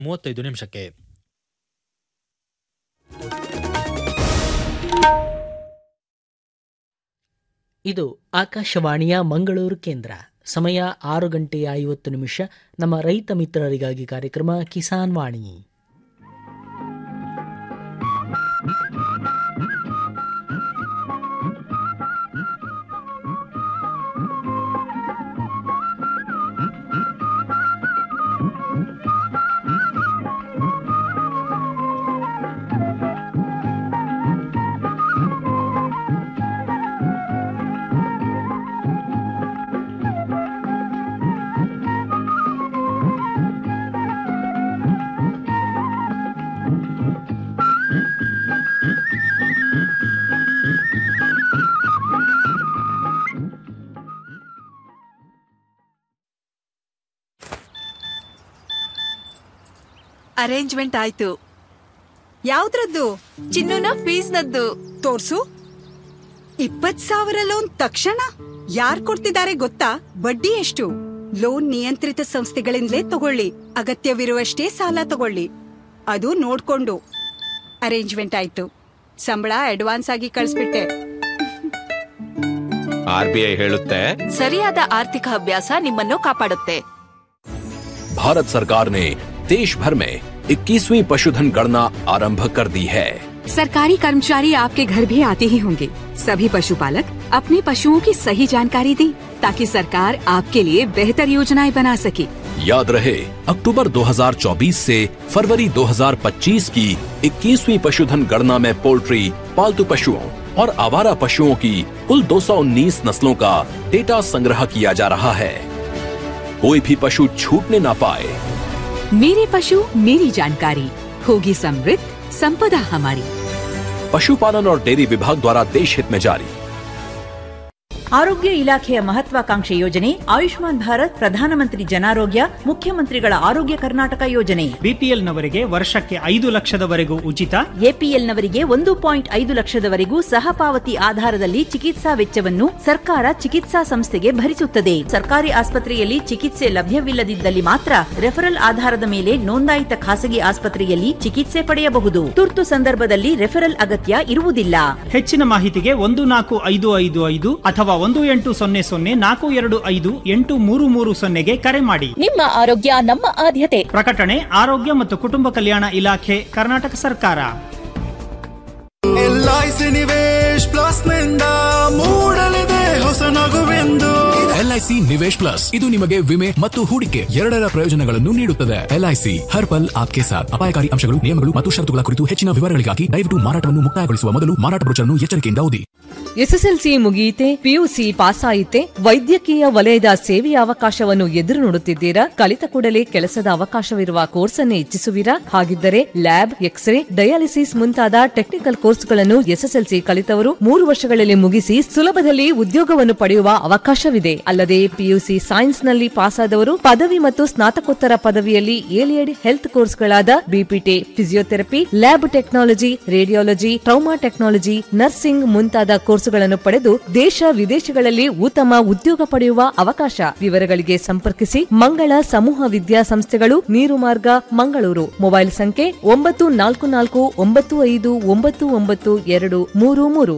ಮೂವತ್ತೈದು ನಿಮಿಷಕ್ಕೆ ಇದು ಆಕಾಶವಾಣಿಯ ಮಂಗಳೂರು ಕೇಂದ್ರ ಸಮಯ ಆರು ಗಂಟೆ ಐವತ್ತು ನಿಮಿಷ ನಮ್ಮ ರೈತ ಮಿತ್ರರಿಗಾಗಿ ಕಾರ್ಯಕ್ರಮ ಕಿಸಾನ್ ವಾಣಿ ಅರೇಂಜ್ಮೆಂಟ್ ಆಯ್ತು ಯಾವ್ದ್ರದ್ದು ಚಿನ್ನುನ ಫೀಸ್ನದ್ದು ತೋರ್ಸು ಇಪ್ಪತ್ ಸಾವಿರ ಲೋನ್ ತಕ್ಷಣ ಯಾರ್ ಕೊಡ್ತಿದ್ದಾರೆ ಗೊತ್ತಾ ಬಡ್ಡಿ ಎಷ್ಟು ಲೋನ್ ನಿಯಂತ್ರಿತ ಸಂಸ್ಥೆಗಳಿಂದಲೇ ತಗೊಳ್ಳಿ ಅಗತ್ಯವಿರುವಷ್ಟೇ ಸಾಲ ತಗೊಳ್ಳಿ ಅದು ನೋಡ್ಕೊಂಡು ಅರೇಂಜ್ಮೆಂಟ್ ಆಯ್ತು ಸಂಬಳ ಅಡ್ವಾನ್ಸ್ ಆಗಿ ಕಳಿಸ್ಬಿಟ್ಟೆ ಆರ್ ಬಿ ಐ ಹೇಳುತ್ತೆ ಸರಿಯಾದ ಆರ್ಥಿಕ ಅಭ್ಯಾಸ ನಿಮ್ಮನ್ನು ಕಾಪಾಡುತ್ತೆ भारत सरकार ने देश भर में 21वीं पशुधन गणना आरंभ कर दी है सरकारी कर्मचारी आपके घर भी आते ही होंगे सभी पशुपालक अपने पशुओं की सही जानकारी दें ताकि सरकार आपके लिए बेहतर योजनाएं बना सके याद रहे अक्टूबर 2024 से फरवरी 2025 की 21वीं पशुधन गणना में पोल्ट्री पालतू पशुओं और आवारा पशुओं की कुल 219 नस्लों का डेटा संग्रह किया जा रहा है कोई भी पशु छूटने ना पाए मेरे पशु मेरी जानकारी होगी समृद्ध संपदा हमारी पशुपालन और डेयरी विभाग द्वारा देश हित में जारी ಆರೋಗ್ಯ ಇಲಾಖೆಯ ಮಹತ್ವಾಕಾಂಕ್ಷೆ ಯೋಜನೆ ಆಯುಷ್ಮಾನ್ ಭಾರತ್ ಪ್ರಧಾನಮಂತ್ರಿ ಜನಾರೋಗ್ಯ ಮುಖ್ಯಮಂತ್ರಿಗಳ ಆರೋಗ್ಯ ಕರ್ನಾಟಕ ಯೋಜನೆ ಬಿಪಿಎಲ್ನವರಿಗೆ ವರ್ಷಕ್ಕೆ ಐದು ಲಕ್ಷದವರೆಗೂ ಉಚಿತ ಎಪಿಎಲ್ನವರಿಗೆ ಒಂದು ಪಾಯಿಂಟ್ ಐದು ಲಕ್ಷದವರೆಗೂ ಸಹಪಾವತಿ ಆಧಾರದಲ್ಲಿ ಚಿಕಿತ್ಸಾ ವೆಚ್ಚವನ್ನು ಸರ್ಕಾರ ಚಿಕಿತ್ಸಾ ಸಂಸ್ಥೆಗೆ ಭರಿಸುತ್ತದೆ ಸರ್ಕಾರಿ ಆಸ್ಪತ್ರೆಯಲ್ಲಿ ಚಿಕಿತ್ಸೆ ಲಭ್ಯವಿಲ್ಲದಿದ್ದಲ್ಲಿ ಮಾತ್ರ ರೆಫರಲ್ ಆಧಾರದ ಮೇಲೆ ನೋಂದಾಯಿತ ಖಾಸಗಿ ಆಸ್ಪತ್ರೆಯಲ್ಲಿ ಚಿಕಿತ್ಸೆ ಪಡೆಯಬಹುದು ತುರ್ತು ಸಂದರ್ಭದಲ್ಲಿ ರೆಫರಲ್ ಅಗತ್ಯ ಇರುವುದಿಲ್ಲ ಹೆಚ್ಚಿನ ಮಾಹಿತಿಗೆ ಒಂದು ನಾಲ್ಕು ಐದು ಐದು ಐದು ಅಥವಾ ಒಂದು ಎಂಟು ಸೊನ್ನೆ ಸೊನ್ನೆ ನಾಲ್ಕು ಎರಡು ಐದು ಎಂಟು ಮೂರು ಮೂರು ಸೊನ್ನೆಗೆ ಕರೆ ಮಾಡಿ ನಿಮ್ಮ ಆರೋಗ್ಯ ನಮ್ಮ ಆದ್ಯತೆ ಪ್ರಕಟಣೆ ಆರೋಗ್ಯ ಮತ್ತು ಕುಟುಂಬ ಕಲ್ಯಾಣ ಇಲಾಖೆ ಕರ್ನಾಟಕ ಸರ್ಕಾರ ಎಲ್ಐಸಿ ನಿವೇಶ್ ಪ್ಲಸ್ ನಿಂದ ಮೂಡಲಿದೆ ಹೊಸ ನಗುವೆಂದು ಎಲ್ಐಸಿ ನಿವೇಶ್ ಪ್ಲಸ್ ಇದು ನಿಮಗೆ ವಿಮೆ ಮತ್ತು ಹೂಡಿಕೆ ಎರಡರ ಪ್ರಯೋಜನಗಳನ್ನು ನೀಡುತ್ತದೆ ಎಲ್ಐಸಿ ಹರ್ ಪಲ್ ಆಪ್ಕೆ ಸಾಥ್ ಅಪಾಯಕಾರಿ ಅಂಶಗಳು ನಿಯಮಗಳು ಮತ್ತು ಷರತ್ತುಗಳ ಕುರಿತು ಹೆಚ್ಚಿನ ವಿವರಗಳಿಗಾಗಿ ದಯವಿಟ್ಟು ಮಾರಾಟವನ್ನು ಮುಕ್ತಾಯಗೊಳಿಸುವ ಮೊದಲು ಮಾರಾಟ ಬ್ರೋಚರ್ನ್ನು ಎಚ್ಚರಿಕೆಯಿಂದ ಓದಿ ಎಸ್ಎಸ್ಎಲ್ಸಿ ಮುಗಿಯಿತೆ ಪಿಯುಸಿ ಪಾಸ್ ಆಯಿತೆ ವೈದ್ಯಕೀಯ ವಲಯದ ಸೇವೆಯ ಅವಕಾಶವನ್ನು ಎದುರು ನೋಡುತ್ತಿದ್ದೀರಾ ಕಲಿತ ಕೂಡಲೇ ಕೆಲಸದ ಅವಕಾಶವಿರುವ ಕೋರ್ಸ್ ಅನ್ನು ಇಚ್ಛಿಸುವಿರಾ ಹಾಗಿದ್ದರೆ ಲ್ಯಾಬ್ ಎಕ್ಸ್ರೇ ಡಯಾಲಿಸಿಸ್ ಮುಂತಾದ ಟೆಕ್ನಿಕಲ್ ಕೋರ್ಸ್ಗಳನ್ನು ಎಸ್ಎಸ್ಎಲ್ಸಿ ಕಲಿತವರು ಮೂರು ವರ್ಷಗಳಲ್ಲಿ ಮುಗಿಸಿ ಸುಲಭದಲ್ಲಿ ಉದ್ಯೋಗವನ್ನು ಪಡೆಯುವ ಅವಕಾಶವಿದೆ ಅಲ್ಲದೆ ಪಿಯುಸಿ ಸೈನ್ಸ್ನಲ್ಲಿ ಪಾಸಾದವರು ಪದವಿ ಮತ್ತು ಸ್ನಾತಕೋತ್ತರ ಪದವಿಯಲ್ಲಿ ಏಲಿಯಡ್ ಹೆಲ್ತ್ ಕೋರ್ಸ್ಗಳಾದ BPT physiotherapy lab technology radiology trauma technology nursing ಮುಂತಾದ ಕೋರ್ಸುಗಳನ್ನು ಪಡೆದು ದೇಶ ವಿದೇಶಗಳಲ್ಲಿ ಉತ್ತಮ ಉದ್ಯೋಗ ಪಡೆಯುವ ಅವಕಾಶ ವಿವರಗಳಿಗೆ ಸಂಪರ್ಕಿಸಿ ಮಂಗಳ ಸಮೂಹ ವಿದ್ಯಾಸಂಸ್ಥೆಗಳು ನೀರು ಮಾರ್ಗ ಮಂಗಳೂರು ಮೊಬೈಲ್ ಸಂಖ್ಯೆ ಒಂಬತ್ತು ನಾಲ್ಕು ನಾಲ್ಕು ಒಂಬತ್ತು ಐದು ಒಂಬತ್ತು ಒಂಬತ್ತು ಎರಡು ಮೂರು ಮೂರು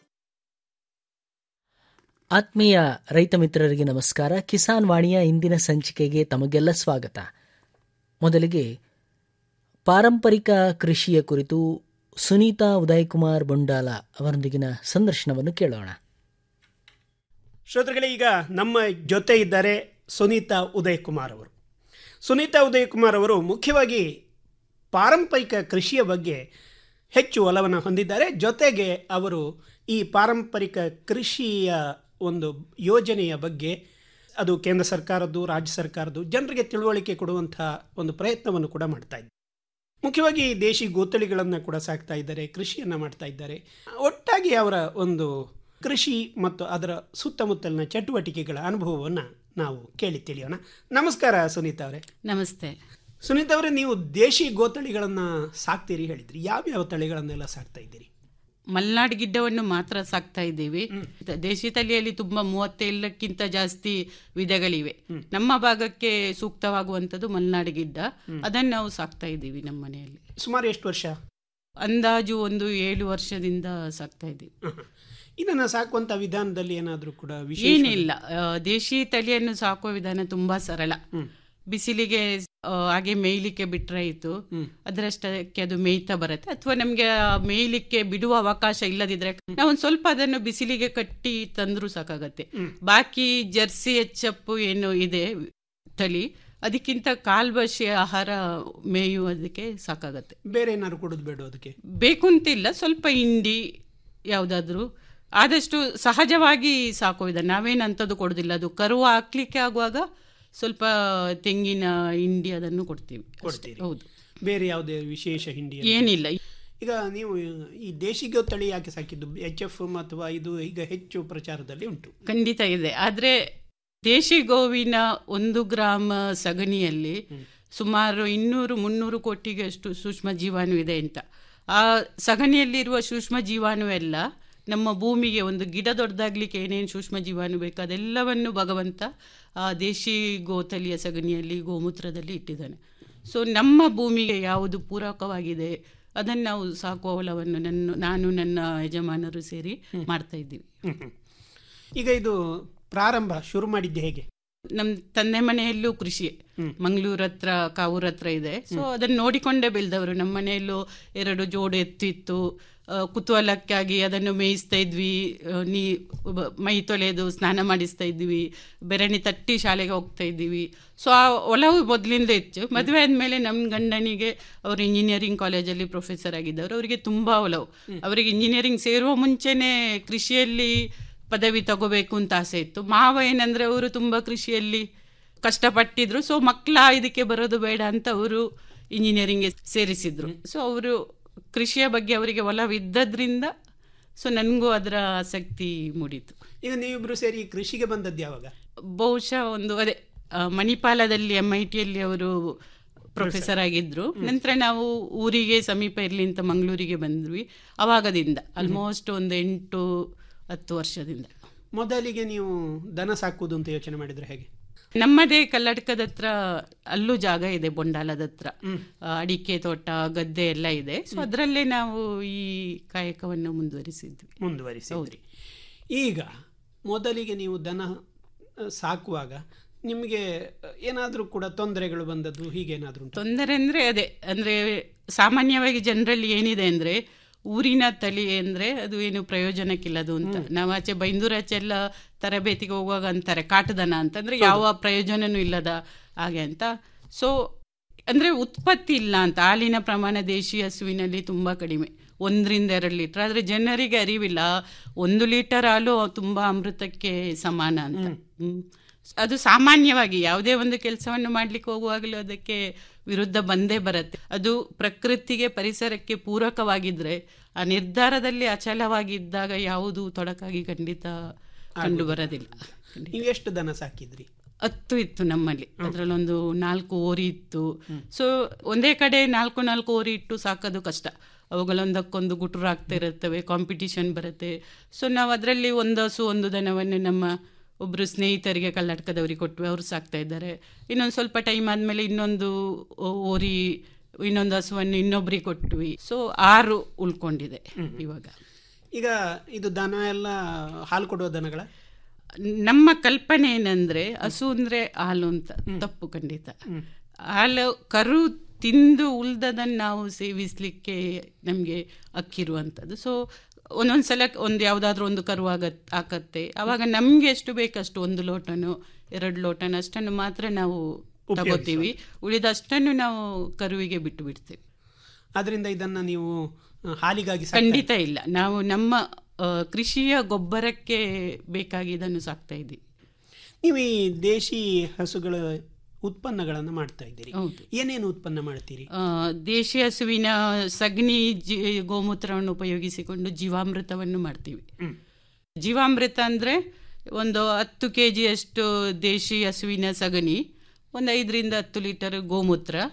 ಆತ್ಮೀಯ ರೈತ ಮಿತ್ರರಿಗೆ ನಮಸ್ಕಾರ ಕಿಸಾನ್ ವಾಣಿಯ ಇಂದಿನ ಸಂಚಿಕೆಗೆ ತಮಗೆಲ್ಲ ಸ್ವಾಗತ ಮೊದಲಿಗೆ ಪಾರಂಪರಿಕ ಕೃಷಿಯ ಕುರಿತು ಸುನೀತಾ ಉದಯಕುಮಾರ್ ಬೊಂಡಾಲ ಅವರೊಂದಿಗಿನ ಸಂದರ್ಶನವನ್ನು ಕೇಳೋಣ ಶ್ರೋತೃಗಳೇ ಈಗ ನಮ್ಮ ಜೊತೆ ಇದ್ದಾರೆ ಸುನೀತಾ ಉದಯ್ ಕುಮಾರ್ ಅವರು ಸುನೀತಾ ಉದಯ್ ಕುಮಾರ್ ಅವರು ಮುಖ್ಯವಾಗಿ ಪಾರಂಪರಿಕ ಕೃಷಿಯ ಬಗ್ಗೆ ಹೆಚ್ಚು ಒಲವನ್ನು ಹೊಂದಿದ್ದಾರೆ ಜೊತೆಗೆ ಅವರು ಈ ಪಾರಂಪರಿಕ ಕೃಷಿಯ ಒಂದು ಯೋಜನೆಯ ಬಗ್ಗೆ ಅದು ಕೇಂದ್ರ ಸರ್ಕಾರದ್ದು ರಾಜ್ಯ ಸರ್ಕಾರದ್ದು ಜನರಿಗೆ ತಿಳುವಳಿಕೆ ಕೊಡುವಂಥ ಒಂದು ಪ್ರಯತ್ನವನ್ನು ಕೂಡ ಮಾಡ್ತಾ ಇದ್ದಾರೆ ಮುಖ್ಯವಾಗಿ ದೇಶಿ ಗೋತಳಿಗಳನ್ನು ಕೂಡ ಸಾಕ್ತಾ ಇದ್ದಾರೆ ಕೃಷಿಯನ್ನು ಮಾಡ್ತಾ ಇದ್ದಾರೆ ಒಟ್ಟಾಗಿ ಅವರ ಒಂದು ಕೃಷಿ ಮತ್ತು ಅದರ ಸುತ್ತಮುತ್ತಲಿನ ಚಟುವಟಿಕೆಗಳ ಅನುಭವವನ್ನು ನಾವು ಕೇಳಿ ತಿಳಿಯೋಣ ನಮಸ್ಕಾರ ಸುನೀತಾ ಅವರೇ ನಮಸ್ತೆ ಸುನೀತಾ ಅವರೇ ನೀವು ದೇಶಿ ಗೋತಳಿಗಳನ್ನು ಸಾಕ್ತೀರಿ ಹೇಳಿದ್ರಿ ಯಾವ್ಯಾವ ತಳಿಗಳನ್ನೆಲ್ಲ ಸಾಕ್ತಾ ಇದ್ದೀರಿ ಮಲ್ನಾಡ್ ಗಿಡ್ಡವನ್ನು ಮಾತ್ರ ಸಾಕ್ತಾ ಇದ್ದೀವಿ ದೇಶಿ ತಳಿಯಲ್ಲಿ ತುಂಬಾ ಮೂವತ್ತೇಳಕ್ಕಿಂತ ಜಾಸ್ತಿ ವಿಧಗಳಿವೆ ನಮ್ಮ ಭಾಗಕ್ಕೆ ಸೂಕ್ತವಾಗುವಂಥದ್ದು ಮಲ್ನಾಡ್ ಗಿಡ್ಡ ಅದನ್ನು ನಾವು ಸಾಕ್ತಾ ಇದ್ದೀವಿ ನಮ್ಮ ಮನೆಯಲ್ಲಿ ಸುಮಾರು ಎಷ್ಟು ವರ್ಷ ಅಂದಾಜು ಒಂದು ಏಳು ವರ್ಷದಿಂದ ಸಾಕ್ತಾ ಇದ್ದೀವಿ ಇದನ್ನ ಸಾಕುವಂತ ವಿಧಾನದಲ್ಲಿ ಏನಾದರೂ ಕೂಡ ವಿಶೇಷ ಏನಿಲ್ಲ ಆ, ದೇಶಿ ತಳಿಯನ್ನು ಸಾಕುವ ವಿಧಾನ ತುಂಬಾ ಸರಳ ಬಿಸಿಲಿಗೆ ಆ, ಹಾಗೆ ಮೇಯ್ಲಿಕ್ಕೆ ಬಿಟ್ರಾಯಿತು ಅದರಷ್ಟಕ್ಕೆ ಅದು ಮೇಯ್ತಾ ಬರುತ್ತೆ ಅಥವಾ ನಮ್ಗೆ ಆ ಮೇಯ್ಲಿಕ್ಕೆ ಬಿಡುವ ಅವಕಾಶ ಇಲ್ಲದಿದ್ರೆ ನಾವು ಒಂದು ಸ್ವಲ್ಪ ಅದನ್ನು ಬಿಸಿಲಿಗೆ ಕಟ್ಟಿ ತಂದ್ರೂ ಸಾಕಾಗತ್ತೆ ಬಾಕಿ ಜರ್ಸಿ ಎಚ್ಚಪ್ಪು ಏನು ಇದೆ ತಳಿ ಅದಕ್ಕಿಂತ ಕಾಲ್ಬಶಿ ಆಹಾರ ಮೇಯುವುದಕ್ಕೆ ಸಾಕಾಗತ್ತೆ ಬೇರೆ ಏನಾದ್ರು ಕೊಡೋದು ಬೇಡ ಅದಕ್ಕೆ ಬೇಕು ಅಂತಿಲ್ಲ ಸ್ವಲ್ಪ ಹಿಂಡಿ ಯಾವುದಾದ್ರೂ ಆದಷ್ಟು ಸಹಜವಾಗಿ ಸಾಕೋ ವಿಧಾನ ನಾವೇನು ಅಂಥದ್ದು ಕೊಡೋದಿಲ್ಲ ಅದು ಕರು ಹಾಕ್ಲಿಕ್ಕೆ ಆಗುವಾಗ ಸ್ವಲ್ಪ ತೆಂಗಿನ ಹಿಂಡಿ ಅದನ್ನು ಕೊಡ್ತೀವಿ ಅಷ್ಟೇ. ಕೊಡ್ತೀರಿ. ಹೌದು ಬೇರೆ ಯಾವುದೇ ವಿಶೇಷ ಹಿಂಡಿ ಅಂತ? ಏನಿಲ್ಲ ಈಗ ನೀವು ಈ ದೇಶಿ ಗೋ ತಳಿ ಯಾಕೆ ಸಾಕಿದ್ದು ಎಚ್ ಎಫ್ ಅಥವಾ ಇದು ಈಗ ಹೆಚ್ಚು ಪ್ರಚಾರದಲ್ಲಿ ಉಂಟು ಖಂಡಿತ ಇದೆ ಆದರೆ ದೇಶಿ ಗೋವಿನ ಒಂದು ಗ್ರಾಮ ಸಗಣಿಯಲ್ಲಿ ಸುಮಾರು ಇನ್ನೂರು ಮುನ್ನೂರು ಕೋಟಿಗೆ ಅಷ್ಟು ಸೂಕ್ಷ್ಮ ಜೀವಾಣು ಇದೆ ಅಂತ ಆ ಸಗಣಿಯಲ್ಲಿರುವ ಸೂಕ್ಷ್ಮ ಜೀವಾಣು ಎಲ್ಲ ನಮ್ಮ ಭೂಮಿಗೆ ಒಂದು ಗಿಡ ದೊಡ್ಡದಾಗ್ಲಿಕ್ಕೆ ಏನೇನು ಸೂಕ್ಷ್ಮ ಜೀವಾಣು ಬೇಕು ಅದೆಲ್ಲವನ್ನು ಭಗವಂತ ಆ ದೇಶಿ ಗೋತಲಿಯ ಸಗಣಿಯಲ್ಲಿ ಗೋಮೂತ್ರದಲ್ಲಿ ಇಟ್ಟಿದ್ದಾನೆ ಸೊ ನಮ್ಮ ಭೂಮಿಗೆ ಯಾವುದು ಪೂರಕವಾಗಿದೆ ಅದನ್ನು ನಾವು ಸಾಕುವ ಹೊಲವನ್ನು ನನ್ನ ನಾನು ನನ್ನ ಯಜಮಾನರು ಸೇರಿ ಮಾಡ್ತಾ ಇದ್ದೀವಿ ಈಗ ಇದು ಪ್ರಾರಂಭ ಶುರು ಮಾಡಿದ್ದೆ ಹೇಗೆ ನಮ್ಮ ತಂದೆ ಮನೆಯಲ್ಲೂ ಕೃಷಿ ಮಂಗಳೂರು ಹತ್ರ ಕಾವೂರ್ ಹತ್ರ ಇದೆ ಸೊ ಅದನ್ನ ನೋಡಿಕೊಂಡೇ ಬೆಳೆದವರು ನಮ್ಮ ಮನೆಯಲ್ಲೂ ಎರಡು ಜೋಡು ಎತ್ತಿತ್ತು ಆ, ಕುತೂಹಲಕ್ಕಾಗಿ ಅದನ್ನು ಮೇಯಿಸ್ತಾ ಇದ್ವಿ ಆ, ನೀ ಬ- ಮೈ ತೊಳೆದು ಸ್ನಾನ ಮಾಡಿಸ್ತಾ ಇದ್ವಿ ಬೆರಣಿ ತಟ್ಟಿ ಶಾಲೆಗೆ ಹೋಗ್ತಾ ಇದ್ದೀವಿ ಸೊ ಆ ಒಲವು ಮೊದಲಿಂದ ಹೆಚ್ಚು ಮದುವೆ ಆದಮೇಲೆ ನಮ್ಮ ಗಂಡನಿಗೆ ಅವರು ಇಂಜಿನಿಯರಿಂಗ್ ಕಾಲೇಜಲ್ಲಿ ಪ್ರೊಫೆಸರ್ ಆಗಿದ್ದವರು ಅವರಿಗೆ ತುಂಬ ಒಲವು ಅವರಿಗೆ ಇಂಜಿನಿಯರಿಂಗ್ ಸೇರುವ ಮುಂಚೆನೇ ಕೃಷಿಯಲ್ಲಿ ಪದವಿ ತಗೋಬೇಕು ಅಂತ ಆಸೆ ಇತ್ತು ಮಾವ ಏನಂದ್ರೆ ಅವರು ತುಂಬ ಕೃಷಿಯಲ್ಲಿ ಕಷ್ಟಪಟ್ಟಿದ್ರು ಸೊ ಮಕ್ಕಳ ಇದಕ್ಕೆ ಬರೋದು ಬೇಡ ಅಂತ ಅವರು ಇಂಜಿನಿಯರಿಂಗ್ಗೆ ಸೇರಿಸಿದ್ರು ಸೊ ಅವರು ಕೃಷಿಯ ಬಗ್ಗೆ ಅವರಿಗೆ ಒಲವಿದ್ದದ್ರಿಂದ ಸೊ ನನಗೂ ಅದರ ಆಸಕ್ತಿ ಮೂಡಿತು ಈಗ ನೀವಿಬ್ರು ಸೇರಿ ಕೃಷಿಗೆ ಬಂದದ್ದು ಯಾವಾಗ ಬಹುಶಃ ಒಂದು ಅದೇ ಆ, ಮಣಿಪಾಲದಲ್ಲಿ ಎಂ ಐ ಟಿಯಲ್ಲಿ ಅವರು ಪ್ರೊಫೆಸರ್ ಆಗಿದ್ರು ನಂತರ ನಾವು ಊರಿಗೆ ಸಮೀಪ ಇರಲಿ ಅಂತ ಮಂಗಳೂರಿಗೆ ಬಂದ್ವಿ ಅವಾಗದಿಂದ ಆಲ್ಮೋಸ್ಟ್ ಒಂದು ಎಂಟು ಹತ್ತು ವರ್ಷದಿಂದ ಮೊದಲಿಗೆ ನೀವು ದನ ಸಾಕುವುದು ಅಂತ ಯೋಚನೆ ಮಾಡಿದ್ರೆ ಹೇಗೆ ನಮ್ಮದೇ ಕಲ್ಲಡ್ಕದ ಹತ್ರ ಅಲ್ಲೂ ಜಾಗ ಇದೆ ಬೊಂಡಾಲದ ಹತ್ರ ಆ, ಅಡಿಕೆ ತೋಟ ಗದ್ದೆ ಎಲ್ಲ ಇದೆ ಸೊ ಅದರಲ್ಲೇ ನಾವು ಈ ಕಾಯಕವನ್ನು ಮುಂದುವರಿಸಿದ್ವಿ ಮುಂದುವರಿಸಿದ್ರಿ ಈಗ ಮೊದಲಿಗೆ ನೀವು ದನ ಆ, ಸಾಕುವಾಗ ನಿಮಗೆ ಏನಾದರೂ ಕೂಡ ತೊಂದರೆಗಳು ಬಂದದ್ದು ಹೀಗೇನಾದರೂ ಉಂಟು ತೊಂದರೆ ಅಂದ್ರೆ ಅದೇ ಅಂದ್ರೆ ಸಾಮಾನ್ಯವಾಗಿ ಜನರಲ್ಲಿ ಏನಿದೆ ಅಂದ್ರೆ ಊರಿನ ತಳಿ ಅಂದ್ರೆ ಅದು ಏನು ಪ್ರಯೋಜನಕ್ಕಿಲ್ಲದು ಅಂತ ನಾವು ಆಚೆ ಬೈಂದೂರಾಚೆ ಎಲ್ಲ ತರಬೇತಿಗೆ ಹೋಗುವಾಗ ಅಂತಾರೆ ಕಾಟದನ ಅಂತ ಅಂದ್ರೆ ಯಾವ ಪ್ರಯೋಜನನೂ ಇಲ್ಲದ ಹಾಗೆ ಅಂತ ಸೊ ಅಂದ್ರೆ ಉತ್ಪತ್ತಿ ಇಲ್ಲ ಅಂತ ಹಾಲಿನ ಪ್ರಮಾಣ ದೇಶಿ ಹಸುವಿನಲ್ಲಿ ತುಂಬಾ ಕಡಿಮೆ ಒಂದರಿಂದ ಎರಡು ಲೀಟರ್ ಆದ್ರೆ ಜನರಿಗೆ ಅರಿವಿಲ್ಲ ಒಂದು ಲೀಟರ್ ಹಾಲು ತುಂಬಾ ಅಮೃತಕ್ಕೆ ಸಮಾನ ಅಂತ ಹ್ಮ್. ಅದು ಸಾಮಾನ್ಯವಾಗಿ ಯಾವುದೇ ಒಂದು ಕೆಲಸವನ್ನು ಮಾಡ್ಲಿಕ್ಕೆ ಹೋಗುವಾಗಲೂ ಅದಕ್ಕೆ ವಿರುದ್ಧ ಬಂದೇ ಬರುತ್ತೆ ಅದು ಪ್ರಕೃತಿಗೆ ಪರಿಸರಕ್ಕೆ ಪೂರಕವಾಗಿದ್ರೆ ಆ ನಿರ್ಧಾರದಲ್ಲಿ ಅಚಲವಾಗಿದ್ದಾಗ ಯಾವುದು ತೊಡಕಾಗಿ ಖಂಡಿತ ಕಂಡು ಬರೋದಿಲ್ಲ ನೀವು ಎಷ್ಟು ದನ ಸಾಕಿದ್ರಿ ಹತ್ತು ಇತ್ತು ನಮ್ಮಲ್ಲಿ ಅದರಲ್ಲೊಂದು ನಾಲ್ಕು ಓರಿ ಇತ್ತು ಸೊ ಒಂದೇ ಕಡೆ ನಾಲ್ಕು ನಾಲ್ಕು ಓರಿ ಇಟ್ಟು ಸಾಕೋದು ಕಷ್ಟ ಅವುಗಳೊಂದಕ್ಕೊಂದು ಗುಟುರು ಆಗ್ತಾ ಇರುತ್ತವೆ ಕಾಂಪಿಟಿಷನ್ ಬರುತ್ತೆ ಸೊ ನಾವು ಅದರಲ್ಲಿ ಒಂದು ಹಸು ಒಂದು ದನವನ್ನು ನಮ್ಮ ಒಬ್ಬರು ಸ್ನೇಹಿತರಿಗೆ ಕರ್ನಾಟಕದವರಿಗೆ ಕೊಟ್ವಿ ಅವರು ಸಾಕ್ತಾ ಇದ್ದಾರೆ ಇನ್ನೊಂದು ಸ್ವಲ್ಪ ಟೈಮ್ ಆದಮೇಲೆ ಇನ್ನೊಂದು ಓ- ಓರಿ ಇನ್ನೊಂದು ಹಸುವನ್ನು ಇನ್ನೊಬ್ರಿಗೆ ಕೊಟ್ವಿ ಸೊ ಆರು ಉಳ್ಕೊಂಡಿದೆ ಇವಾಗ ಈಗ ಇದು ದನ ಎಲ್ಲ ಹಾಲು ಕೊಡುವ ದನಗಳ ನಮ್ಮ ಕಲ್ಪನೆ ಏನಂದ್ರೆ ಹಸು ಅಂದ್ರೆ ಹಾಲು ಅಂತ ತಪ್ಪು ಖಂಡಿತ ಹಾಲು ಕರು ತಿಂದು ಉಳ್ದದನ್ನು ನಾವು ಸೇವಿಸ್ಲಿಕ್ಕೆ ನಮಗೆ ಅಕ್ಕಿರುವಂಥದ್ದು ಸೊ ಒಂದೊಂದು ಸಲ ಒಂದು ಯಾವುದಾದ್ರೂ ಒಂದು ಕರು ಆಗತ್ ಹಾಕತ್ತೆ ಆವಾಗ ನಮಗೆ ಎಷ್ಟು ಬೇಕಷ್ಟು ಒಂದು ಲೋಟನೋ ಎರಡು ಲೋಟನೋ ಅಷ್ಟನ್ನು ಮಾತ್ರ ನಾವು ತಗೋತೀವಿ ಉಳಿದಷ್ಟನ್ನು ನಾವು ಕರುವಿಗೆ ಬಿಟ್ಟು ಬಿಡ್ತೇವೆ ಅದರಿಂದ ಇದನ್ನ ನೀವು ಆ, ಹಾಲಿಗಾಗಿ ಸಾಕ್ತಾ ಖಂಡಿತ ಇಲ್ಲ ನಾವು ನಮ್ಮ ಆ, ಕೃಷಿಯ ಗೊಬ್ಬರಕ್ಕೆ ಬೇಕಾಗಿ ಇದನ್ನು ಸಾಕ್ತಾ ಇದ್ದೀವಿ ನೀವು ಈ ದೇಶಿ ಹಸುಗಳ ಉತ್ಪನ್ನಗಳನ್ನು ಮಾಡ್ತಾ ಇದ್ದೀರಿ ಹೌದು. ಏನೇನು ಉತ್ಪನ್ನ ಮಾಡ್ತೀರಿ ಆ, ದೇಶಿ ಹಸುವಿನ ಸಗಣಿ ಜಿ ಗೋಮೂತ್ರವನ್ನು ಉಪಯೋಗಿಸಿಕೊಂಡು ಜೀವಾಮೃತವನ್ನು ಮಾಡ್ತೀವಿ ಜೀವಾಮೃತ ಅಂದರೆ ಒಂದು ಹತ್ತು ಕೆ ಜಿಯಷ್ಟು ದೇಶಿ ಹಸುವಿನ ಸಗಣಿ ಒಂದು ಐದರಿಂದ ಹತ್ತು ಲೀಟರ್ ಗೋಮೂತ್ರ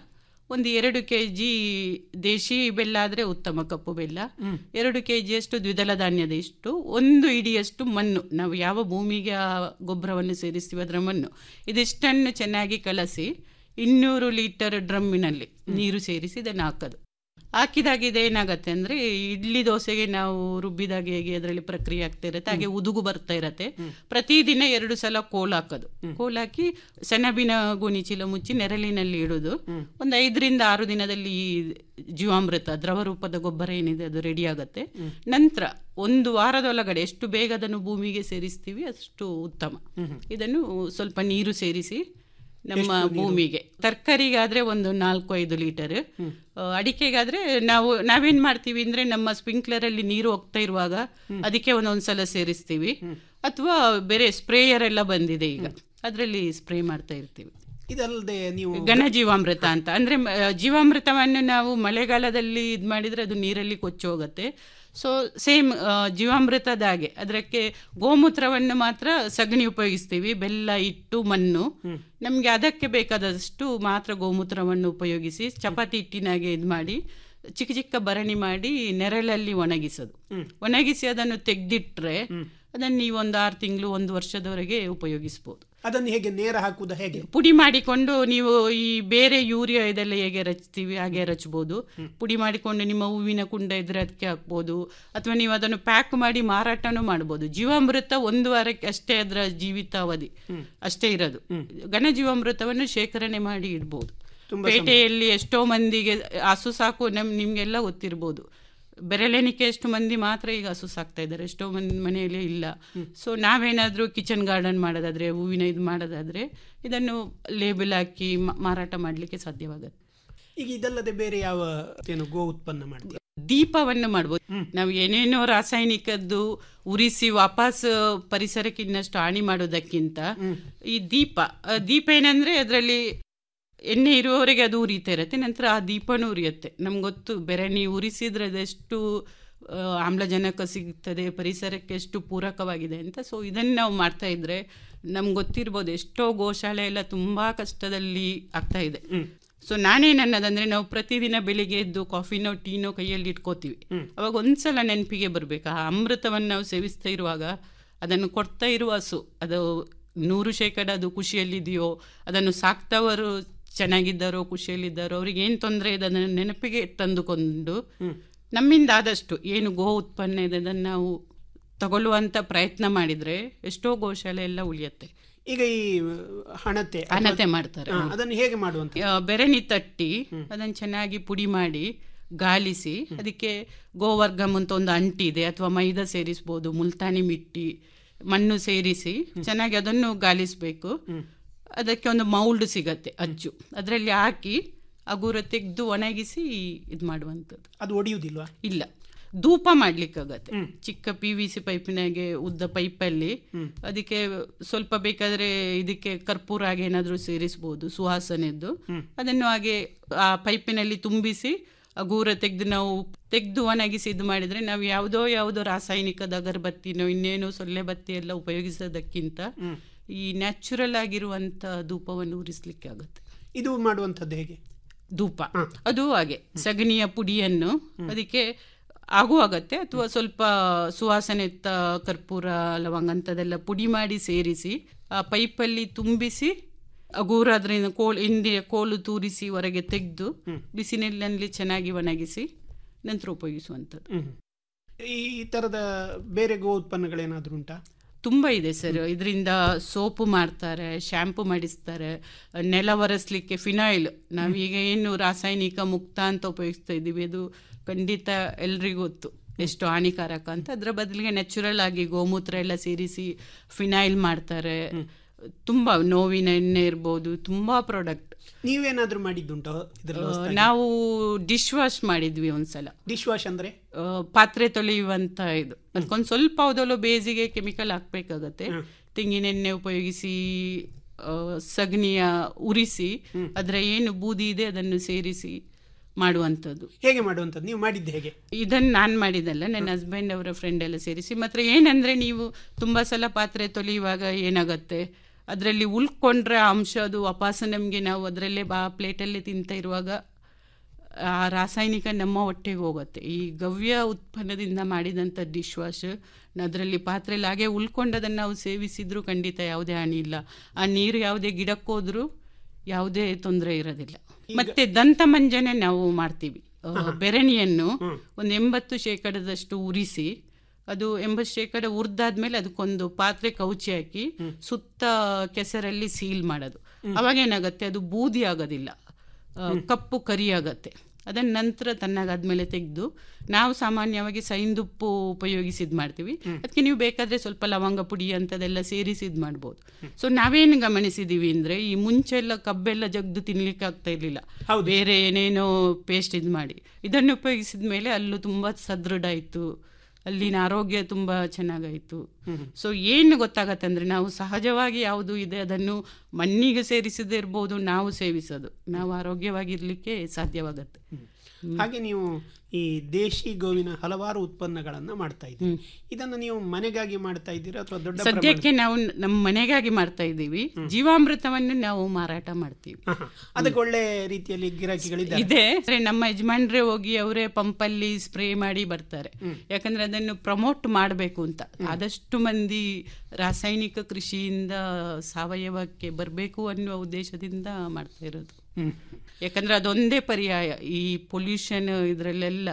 ಒಂದು ಎರಡು ಕೆ ಜಿ ದೇಶಿ ಬೆಲ್ಲ ಆದರೆ ಉತ್ತಮ ಕಪ್ಪು ಬೆಲ್ಲ ಎರಡು ಕೆ ಜಿಯಷ್ಟು ದ್ವಿದಳ ಧಾನ್ಯದ ಇಷ್ಟು ಒಂದು ಇಡಿಯಷ್ಟು ಮಣ್ಣು ನಾವು ಯಾವ ಭೂಮಿಗೆ ಆ ಗೊಬ್ಬರವನ್ನು ಸೇರಿಸ್ತೀವಿ ಅದರ ಮಣ್ಣು ಇದಿಷ್ಟನ್ನು ಚೆನ್ನಾಗಿ ಕಲಸಿ ಇನ್ನೂರು ಲೀಟರ್ ಡ್ರಮ್ಮಿನಲ್ಲಿ ನೀರು ಸೇರಿಸಿ ಇದನ್ನು ಹಾಕೋದು ಹಾಕಿದಾಗ ಇದೇನಾಗತ್ತೆ ಅಂದರೆ ಇಡ್ಲಿ ದೋಸೆಗೆ ನಾವು ರುಬ್ಬಿದಾಗ ಹೇಗೆ ಅದರಲ್ಲಿ ಪ್ರಕ್ರಿಯೆ ಆಗ್ತಾ ಇರುತ್ತೆ ಹಾಗೆ ಉದುಗು ಬರ್ತಾ ಇರತ್ತೆ ಪ್ರತಿದಿನ ಎರಡು ಸಲ ಕೋಲ್ ಹಾಕೋದು ಕೋಲ್ ಹಾಕಿ ಸೆಣಬಿನ ಗೋಣಿ ಚೀಲ ಮುಚ್ಚಿ ನೆರಳಿನಲ್ಲಿ ಇಡೋದು ಒಂದು ಐದರಿಂದ ಆರು ದಿನದಲ್ಲಿ ಈ ಜೀವಾಮೃತ ದ್ರವ ರೂಪದ ಗೊಬ್ಬರ ಏನಿದೆ ಅದು ರೆಡಿ ಆಗುತ್ತೆ ನಂತರ ಒಂದು ವಾರದೊಳಗಡೆ ಎಷ್ಟು ಬೇಗ ಅದನ್ನು ಭೂಮಿಗೆ ಸೇರಿಸ್ತೀವಿ ಅಷ್ಟು ಉತ್ತಮ ಇದನ್ನು ಸ್ವಲ್ಪ ನೀರು ಸೇರಿಸಿ ನಮ್ಮ ಭೂಮಿಗೆ ತರಕಾರಿಗಾದ್ರೆ ಒಂದು ನಾಲ್ಕು ಐದು ಲೀಟರ್ ಅಡಿಕೆಗಾದ್ರೆ ನಾವು ನಾವೇನ್ ಮಾಡ್ತೀವಿ ಅಂದ್ರೆ ನಮ್ಮ ಸ್ಪ್ರಿಂಕ್ಲರ್ ಅಲ್ಲಿ ನೀರು ಹೋಗ್ತಾ ಇರುವಾಗ ಅದಕ್ಕೆ ಒಂದೊಂದ್ಸಲ ಸೇರಿಸ್ತೀವಿ ಅಥವಾ ಬೇರೆ ಸ್ಪ್ರೇಯರ್ ಎಲ್ಲ ಬಂದಿದೆ ಈಗ ಅದರಲ್ಲಿ ಸ್ಪ್ರೇ ಮಾಡ್ತಾ ಇರ್ತೀವಿ ಇದಲ್ಲದೆ ನೀವು ಘನ ಜೀವಾಮೃತ ಅಂತ ಅಂದ್ರೆ ಮ- ಜೀವಾಮೃತವನ್ನು ನಾವು ಮಳೆಗಾಲದಲ್ಲಿ ಇದು ಮಾಡಿದ್ರೆ ಅದು ನೀರಲ್ಲಿ ಕೊಚ್ಚಿ ಹೋಗುತ್ತೆ ಸೊ ಸೇಮ್ ಜೀವಾಮೃತದ ಹಾಗೆ ಅದಕ್ಕೆ ಗೋಮೂತ್ರವನ್ನು ಮಾತ್ರ ಸಗಣಿ ಉಪಯೋಗಿಸ್ತೀವಿ ಬೆಲ್ಲ ಇಟ್ಟು ಮಣ್ಣು ನಮಗೆ ಅದಕ್ಕೆ ಬೇಕಾದಷ್ಟು ಮಾತ್ರ ಗೋಮೂತ್ರವನ್ನು ಉಪಯೋಗಿಸಿ ಚಪಾತಿ ಹಿಟ್ಟಿನಾಗೆ ಇದು ಮಾಡಿ ಚಿಕ್ಕ ಚಿಕ್ಕ ಭರಣಿ ಮಾಡಿ ನೆರಳಲ್ಲಿ ಒಣಗಿಸೋದು ಒಣಗಿಸಿ ಅದನ್ನು ತೆಗೆದಿಟ್ರೆ ಅದನ್ನು ನೀವು ಒಂದು ಆರು ತಿಂಗಳು ಒಂದು ವರ್ಷದವರೆಗೆ ಉಪಯೋಗಿಸ್ಬೋದು ಅದನ್ನು ಹೇಗೆ ನೇರ ಹಾಕುವುದು ಹೇಗೆ ಪುಡಿ ಮಾಡಿಕೊಂಡು ನೀವು ಈ ಬೇರೆ ಯೂರಿಯಾ ಇದೆಲ್ಲ ಹೇಗೆ ರಚ್ತೀವಿ ಹಾಗೆ ರಚ್ಬೋದು ಪುಡಿ ಮಾಡಿಕೊಂಡು ನಿಮ್ಮ ಹೂವಿನ ಕುಂಡ ಇದ್ರೆ ಅದಕ್ಕೆ ಹಾಕ್ಬೋದು ಅಥವಾ ನೀವು ಅದನ್ನು ಪ್ಯಾಕ್ ಮಾಡಿ ಮಾರಾಟನೂ ಮಾಡ್ಬೋದು ಜೀವಾಮೃತ ಒಂದು ವಾರಕ್ಕೆ ಅಷ್ಟೇ ಅದರ ಜೀವಿತಾವಧಿ ಅಷ್ಟೇ ಇರೋದು ಘನ ಜೀವಾಮೃತವನ್ನು ಶೇಖರಣೆ ಮಾಡಿ ಇಡ್ಬೋದು ತುಂಬಾ ಪೇಟೆಯಲ್ಲಿ ಎಷ್ಟೋ ಮಂದಿಗೆ ಹಸು ಸಾಕು ನಮ್ ನಿಮ್ಗೆಲ್ಲ ಗೊತ್ತಿರ್ಬೋದು ಬೆರಳೆಣಿಕೆ ಎಷ್ಟು ಮಂದಿ ಮಾತ್ರ ಈಗ ಹಸು ಸಾಕ್ತಾ ಇದ್ದಾರೆ ಎಷ್ಟೋ ಮಂದಿ ಮನೆಯಲ್ಲಿ ಇಲ್ಲ ಸೊ ನಾವೇನಾದ್ರೂ ಕಿಚನ್ ಗಾರ್ಡನ್ ಮಾಡೋದಾದ್ರೆ ಹೂವಿನ ಇದು ಮಾಡೋದಾದ್ರೆ ಇದನ್ನು ಲೇಬಲ್ ಹಾಕಿ ಮ- ಮಾರಾಟ ಮಾಡಲಿಕ್ಕೆ ಸಾಧ್ಯವಾಗುತ್ತೆ ಈಗ ಇದಲ್ಲದೆ ಬೇರೆ ಯಾವ ಏನು ಗೋ ಉತ್ಪನ್ನ ಮಾಡ್ತೀವಿ ದೀಪವನ್ನು ಮಾಡ್ಬೋದು ನಾವು ಏನೇನೋ ರಾಸಾಯನಿಕದ್ದು ಉರಿಸಿ ವಾಪಸ್ ಪರಿಸರಕ್ಕೆ ಇನ್ನಷ್ಟು ಹಾನಿ ಮಾಡೋದಕ್ಕಿಂತ ಈ ದೀಪ ಆ ದೀಪ ಏನಂದ್ರೆ ಅದರಲ್ಲಿ ಎಣ್ಣೆ ಇರುವವರೆಗೆ ಅದು ಉರಿತಾ ಇರುತ್ತೆ ನಂತರ ಆ ದೀಪನೂ ಉರಿಯುತ್ತೆ ನಮ್ಗೆ ಗೊತ್ತು ಬೆರಣಿ ಉರಿಸಿದ್ರೆ ಅದೆಷ್ಟು ಆ, ಆಮ್ಲಜನಕ ಸಿಗ್ತದೆ ಪರಿಸರಕ್ಕೆ ಎಷ್ಟು ಪೂರಕವಾಗಿದೆ ಅಂತ ಸೊ ಇದನ್ನು ನಾವು ಮಾಡ್ತಾ ಇದ್ರೆ ನಮ್ಗೆ ಗೊತ್ತಿರ್ಬೋದು ಎಷ್ಟೋ ಗೋಶಾಲೆ ಎಲ್ಲ ತುಂಬಾ ಕಷ್ಟದಲ್ಲಿ ಆಗ್ತಾ ಇದೆ ಸೊ ನಾನೇನ್ ಅನ್ನೋದಂದ್ರೆ ನಾವು ಪ್ರತಿದಿನ ಬೆಳಿಗ್ಗೆ ಎದ್ದು ಕಾಫಿನೋ ಟೀನೋ ಕೈಯಲ್ಲಿ ಇಟ್ಕೋತೀವಿ ಅವಾಗ ಒಂದ್ಸಲ ನೆನಪಿಗೆ ಬರ್ಬೇಕು ಆ ಅಮೃತವನ್ನು ನಾವು ಸೇವಿಸ್ತಾ ಇರುವಾಗ ಅದನ್ನು ಕೊಡ್ತಾ ಇರುವ ಹಸು ಅದು ನೂರು ಶೇಕಡ ಅದು ಖುಷಿಯಲ್ಲಿದೆಯೋ ಅದನ್ನು ಸಾಕ್ತವರು ಚೆನ್ನಾಗಿದ್ದಾರೋ ಖುಷಿಯಲ್ಲಿದ್ದಾರೋ ಅವ್ರಿಗೆ ಏನು ತೊಂದರೆ ಇದೆ ಅದನ್ನು ನೆನಪಿಗೆ ತಂದುಕೊಂಡು ನಮ್ಮಿಂದ ಆದಷ್ಟು ಏನು ಗೋ ಉತ್ಪನ್ನ ಇದೆ ಅದನ್ನು ನಾವು ತಗೊಳ್ಳುವಂತ ಪ್ರಯತ್ನ ಮಾಡಿದ್ರೆ ಎಷ್ಟೋ ಗೋಶಾಲೆ ಎಲ್ಲ ಉಳಿಯುತ್ತೆ ಈಗ ಈ ಹಣತೆ ಅಥವಾ- ಹಣತೆ ಮಾಡ್ತಾರೆ ಹಾ, ಅದನ್ನು ಹೇಗೆ ಮಾಡುವಂತ ಆ, ಬೆರಣಿ ತಟ್ಟಿ ಅದನ್ನು ಚೆನ್ನಾಗಿ ಪುಡಿ ಮಾಡಿ ಗಾಲಿಸಿ ಅದಕ್ಕೆ ಗೋವರ್ಗಮ್ ಅಂತ ಒಂದು ಅಂಟಿ ಇದೆ ಅಥವಾ ಮೈದಾ ಸೇರಿಸ್ಬೋದು ಮುಲ್ತಾನಿ ಮಿಟ್ಟಿ ಮಣ್ಣು ಸೇರಿಸಿ ಚೆನ್ನಾಗಿ ಅದನ್ನು ಗಾಲಿಸ್ಬೇಕು ಅದಕ್ಕೆ ಒಂದು ಮೌಲ್ಡ್ ಸಿಗತ್ತೆ ಅಜ್ಜು ಅದರಲ್ಲಿ ಹಾಕಿ ಅಗುರ ತೆಗೆದು ಒಣಗಿಸಿ ಇದು ಮಾಡುವಂಥದ್ದು ಅದು ಒಡೆಯುವುದಿಲ್ವಾ ಇಲ್ಲ ಧೂಪ ಮಾಡ್ಲಿಕ್ಕಾಗತ್ತೆ ಚಿಕ್ಕ ಪಿ ವಿ ಸಿ ಪೈಪಿನಾಗೆ ಉದ್ದ ಪೈಪಲ್ಲಿ ಅದಕ್ಕೆ ಸ್ವಲ್ಪ ಬೇಕಾದ್ರೆ ಇದಕ್ಕೆ ಕರ್ಪೂರ ಹಾಗೆ ಏನಾದ್ರೂ ಸೇರಿಸಬಹುದು ಸುವಾಸನೆದ್ದು ಅದನ್ನು ಹಾಗೆ ಆ ಪೈಪಿನಲ್ಲಿ ತುಂಬಿಸಿ ಆ ಗೂರ ತೆಗೆದು ನಾವು ತೆಗೆದು ಒಣಗಿಸಿ ಇದು ಮಾಡಿದ್ರೆ ನಾವು ಯಾವುದೋ ಯಾವುದೋ ರಾಸಾಯನಿಕದ ಅಗರಬತ್ತಿನೋ ಇನ್ನೇನೋ ಸೊಳ್ಳೆ ಬತ್ತಿ ಎಲ್ಲ ಉಪಯೋಗಿಸೋದಕ್ಕಿಂತ ಈ ನ್ಯಾಚುರಲ್ ಆಗಿರುವಂತ ಧೂಪವನ್ನು ಉರಿಸ್ಲಿಕ್ಕೆ ಆಗುತ್ತೆ ಇದು ಮಾಡುವಂಥದ್ದು ಹೇಗೆ ಧೂಪ ಅದು ಹಾಗೆ ಸಗಣಿಯ ಪುಡಿಯನ್ನು ಅದಕ್ಕೆ ಆಗುವಾಗತ್ತೆ ಅಥವಾ ಸ್ವಲ್ಪ ಸುವಾಸನೆ ಇತ್ತ ಕರ್ಪೂರ ಲವಂಗ ಅಂಥದ್ದೆಲ್ಲ ಪುಡಿ ಮಾಡಿ ಸೇರಿಸಿ ಆ ಪೈಪಲ್ಲಿ ತುಂಬಿಸಿ ಅಗೂರ ಅದರಿಂದ ಕೋಲ್ ಹಿಂದೆ ಕೋಲು ತೂರಿಸಿ ಹೊರಗೆ ತೆಗೆದು ಬಿಸಿನೀರಿನಲ್ಲಿ ಚೆನ್ನಾಗಿ ಒಣಗಿಸಿ ನಂತರ ಉಪಯೋಗಿಸುವಂಥದ್ದು ಹ್ಮ್. ಈ ತರದ ಬೇರೆ ಗೋ ಉತ್ಪನ್ನಗಳೇನಾದ್ರೂ ಉಂಟಾ ತುಂಬ ಇದೆ ಸರ್ ಇದರಿಂದ ಸೋಪು ಮಾಡ್ತಾರೆ ಶ್ಯಾಂಪು ಮಾಡಿಸ್ತಾರೆ ನೆಲ ಒರೆಸ್ಲಿಕ್ಕೆ ಫಿನಾಯಿಲ್ ನಾವೀಗ ಏನು ರಾಸಾಯನಿಕ ಮುಕ್ತ ಅಂತ ಉಪಯೋಗಿಸ್ತಾ ಇದ್ದೀವಿ ಅದು ಖಂಡಿತ ಎಲ್ರಿಗೂ ಗೊತ್ತು ಎಷ್ಟು ಹಾನಿಕಾರಕ ಅಂತ ಅದರ ಬದಲಿಗೆ ನ್ಯಾಚುರಲ್ ಆಗಿ ಗೋಮೂತ್ರ ಎಲ್ಲ ಸೇರಿಸಿ ಫಿನಾಯಿಲ್ ಮಾಡ್ತಾರೆ ತುಂಬ ನೋವಿನ ಎಣ್ಣೆ ಇರ್ಬೋದು ತುಂಬ ಪ್ರಾಡಕ್ಟ್ ನೀವೇನಾದ್ರೂ ಮಾಡಿದ್ದುಂಟೋ ಇದ್ರಲ್ಲಿ ನಾವು ಡಿಶ್ ವಾಶ್ ಮಾಡಿದ್ವಿ ಒಂದ್ಸಲ ಡಿಶ್ ವಾಶ್ ಅಂದ್ರೆ ಆ, ಪಾತ್ರೆ ತೊಳೆಯುವಂತ ಇದು ಅದಕ್ಕೊಂದು ಸ್ವಲ್ಪ ಅದಲ್ಲೂ ಬೇಸಿಗೆ ಕೆಮಿಕಲ್ ಹಾಕ್ಬೇಕಾಗತ್ತೆ ತೆಂಗಿನೆಣ್ಣೆ ಉಪಯೋಗಿಸಿ ಆ, ಸಗಣಿಯ ಉರಿಸಿ ಅದರ ಏನು ಬೂದಿ ಇದೆ ಅದನ್ನು ಸೇರಿಸಿ ಮಾಡುವಂಥದ್ದು ಹೇಗೆ ಮಾಡುವಂಥದ್ದು ನೀವು ಮಾಡಿದ್ದು ಹೇಗೆ ಇದನ್ನು ನಾನು ಮಾಡಿದಲ್ಲ ನನ್ನ ಹಸ್ಬೆಂಡ್ ಅವರ ಫ್ರೆಂಡ್ ಎಲ್ಲ ಸೇರಿಸಿ ಮಾತ್ರ ಏನಂದ್ರೆ ನೀವು ತುಂಬಾ ಸಲ ಪಾತ್ರೆ ತೊಳೆಯುವಾಗ ಏನಾಗತ್ತೆ ಅದರಲ್ಲಿ ಉಳ್ಕೊಂಡ್ರೆ ಆ ಅಂಶ ಅದು ವಾಪಸ್ ನಮಗೆ ನಾವು ಅದರಲ್ಲೇ ಬಾ ಪ್ಲೇಟಲ್ಲಿ ತಿಂತ ಇರುವಾಗ ಆ ರಾಸಾಯನಿಕ ನಮ್ಮ ಹೊಟ್ಟೆಗೆ ಹೋಗುತ್ತೆ ಈ ಗವ್ಯ ಉತ್ಪನ್ನದಿಂದ ಮಾಡಿದಂಥ ಡಿಶ್ ವಾಶ್ ಅದರಲ್ಲಿ ಪಾತ್ರೆಯಲ್ಲಿ ಹಾಗೆ ಉಳ್ಕೊಂಡದನ್ನು ನಾವು ಸೇವಿಸಿದ್ರೂ ಖಂಡಿತ ಯಾವುದೇ ಹಾನಿ ಇಲ್ಲ ಆ ನೀರು ಯಾವುದೇ ಗಿಡಕ್ಕೋದ್ರೂ ಯಾವುದೇ ತೊಂದರೆ ಇರೋದಿಲ್ಲ ಮತ್ತೆ ದಂತ ಮಂಜನೆ ನಾವು ಮಾಡ್ತೀವಿ ಆ, ಬೆರಣಿಯನ್ನು ಒಂದು ಎಂಬತ್ತು ಶೇಕಡದಷ್ಟು ಉರಿಸಿ ಅದು ಎಂಬತ್ತು ಶೇಕಡ ಹುರಿದಾದ್ಮೇಲೆ ಅದಕ್ಕೊಂದು ಪಾತ್ರೆ ಕೌಚಿ ಹಾಕಿ ಸುತ್ತ ಕೆಸರಲ್ಲಿ ಸೀಲ್ ಮಾಡೋದು ಅವಾಗ ಏನಾಗುತ್ತೆ ಅದು ಬೂದಿ ಆಗೋದಿಲ್ಲ ಆ, ಕಪ್ಪು ಕರಿ ಆಗತ್ತೆ ಅದನ್ನ ನಂತರ ತಣ್ಣಗಾದ್ಮೇಲೆ ತೆಗೆದು ನಾವು ಸಾಮಾನ್ಯವಾಗಿ ಸೈಂದುಪ್ಪು ಉಪಯೋಗಿಸಿ ಇದ್ ಮಾಡ್ತೀವಿ ಅದಕ್ಕೆ ನೀವು ಬೇಕಾದ್ರೆ ಸ್ವಲ್ಪ ಲವಂಗ ಪುಡಿ ಅಂತದೆಲ್ಲ ಸೇರಿಸಿ ಇದ್ ಮಾಡ್ಬೋದು ಸೊ ನಾವೇನು ಗಮನಿಸಿದೀವಿ ಅಂದ್ರೆ ಈ ಮುಂಚೆಲ್ಲ ಕಬ್ಬೆಲ್ಲ ಜಗ್ದು ತಿನ್ಲಿಕ್ಕೆ ಆಗ್ತಾ ಇರ್ಲಿಲ್ಲ ಬೇರೆ ಏನೇನೋ ಪೇಸ್ಟ್ ಇದು ಮಾಡಿ ಇದನ್ನು ಉಪಯೋಗಿಸಿದ ಮೇಲೆ ಅಲ್ಲೂ ತುಂಬಾ ಸದೃಢ ಆಯ್ತು ಅಲ್ಲಿನ ಆರೋಗ್ಯ ತುಂಬಾ ಚೆನ್ನಾಗಾಯ್ತು ಸೊ ಏನು ಗೊತ್ತಾಗತ್ತೆ ಅಂದ್ರೆ ನಾವು ಸಹಜವಾಗಿ ಯಾವುದು ಇದೆ ಅದನ್ನು ಮಣ್ಣಿಗೆ ಸೇರಿಸದೇ ಇರ್ಬೋದು ನಾವು ಸೇವಿಸೋದು ನಾವು ಆರೋಗ್ಯವಾಗಿರ್ಲಿಕ್ಕೆ ಸಾಧ್ಯವಾಗತ್ತೆ ಹಾಗೆ ನೀವು ಈ ದೇಶಿ ಗೋವಿನ ಹಲವಾರು ಉತ್ಪನ್ನಗಳನ್ನ ಮಾಡ್ತಾ ಇದ್ದೀರಿ ಇದನ್ನ ನೀವು ಮನೆಗಾಗಿ ಮಾಡ್ತಾ ಇದ್ದೀರಾ ಅಥವಾ ದೊಡ್ಡ ಸದ್ಯಕ್ಕೆ ನಾವು ನಮ್ಮ ಮನೆಗಾಗಿ ಮಾಡ್ತಾ ಇದ್ದೀವಿ ಜೀವಾಮೃತವನ್ನು ನಾವು ಮಾರಾಟ ಮಾಡ್ತೀವಿ ಅದಕ್ಕೆ ಒಳ್ಳೆ ರೀತಿಯಲ್ಲಿ ಗಿರಾಕಿಗಳಿದ್ದಾರೆ ಇದೆ ಆದ್ರೆ ನಮ್ಮ ಯಜಮಾನ್ರೆ ಹೋಗಿ ಅವರೇ ಪಂಪಲ್ಲಿ ಸ್ಪ್ರೇ ಮಾಡಿ ಬರ್ತಾರೆ ಯಾಕಂದ್ರೆ ಅದನ್ನು ಪ್ರಮೋಟ್ ಮಾಡಬೇಕು ಅಂತ ಆದಷ್ಟು ಮಂದಿ ರಾಸಾಯನಿಕ ಕೃಷಿಯಿಂದ ಸಾವಯವಕ್ಕೆ ಬರಬೇಕು ಅನ್ನುವ ಉದ್ದೇಶದಿಂದ ಮಾಡ್ತಾ ಇರೋದು ಯಾಕಂದ್ರೆ ಅದೊಂದೇ ಪರ್ಯಾಯ ಈ ಪೊಲ್ಯೂಷನ್ ಇದರಲ್ಲೆಲ್ಲ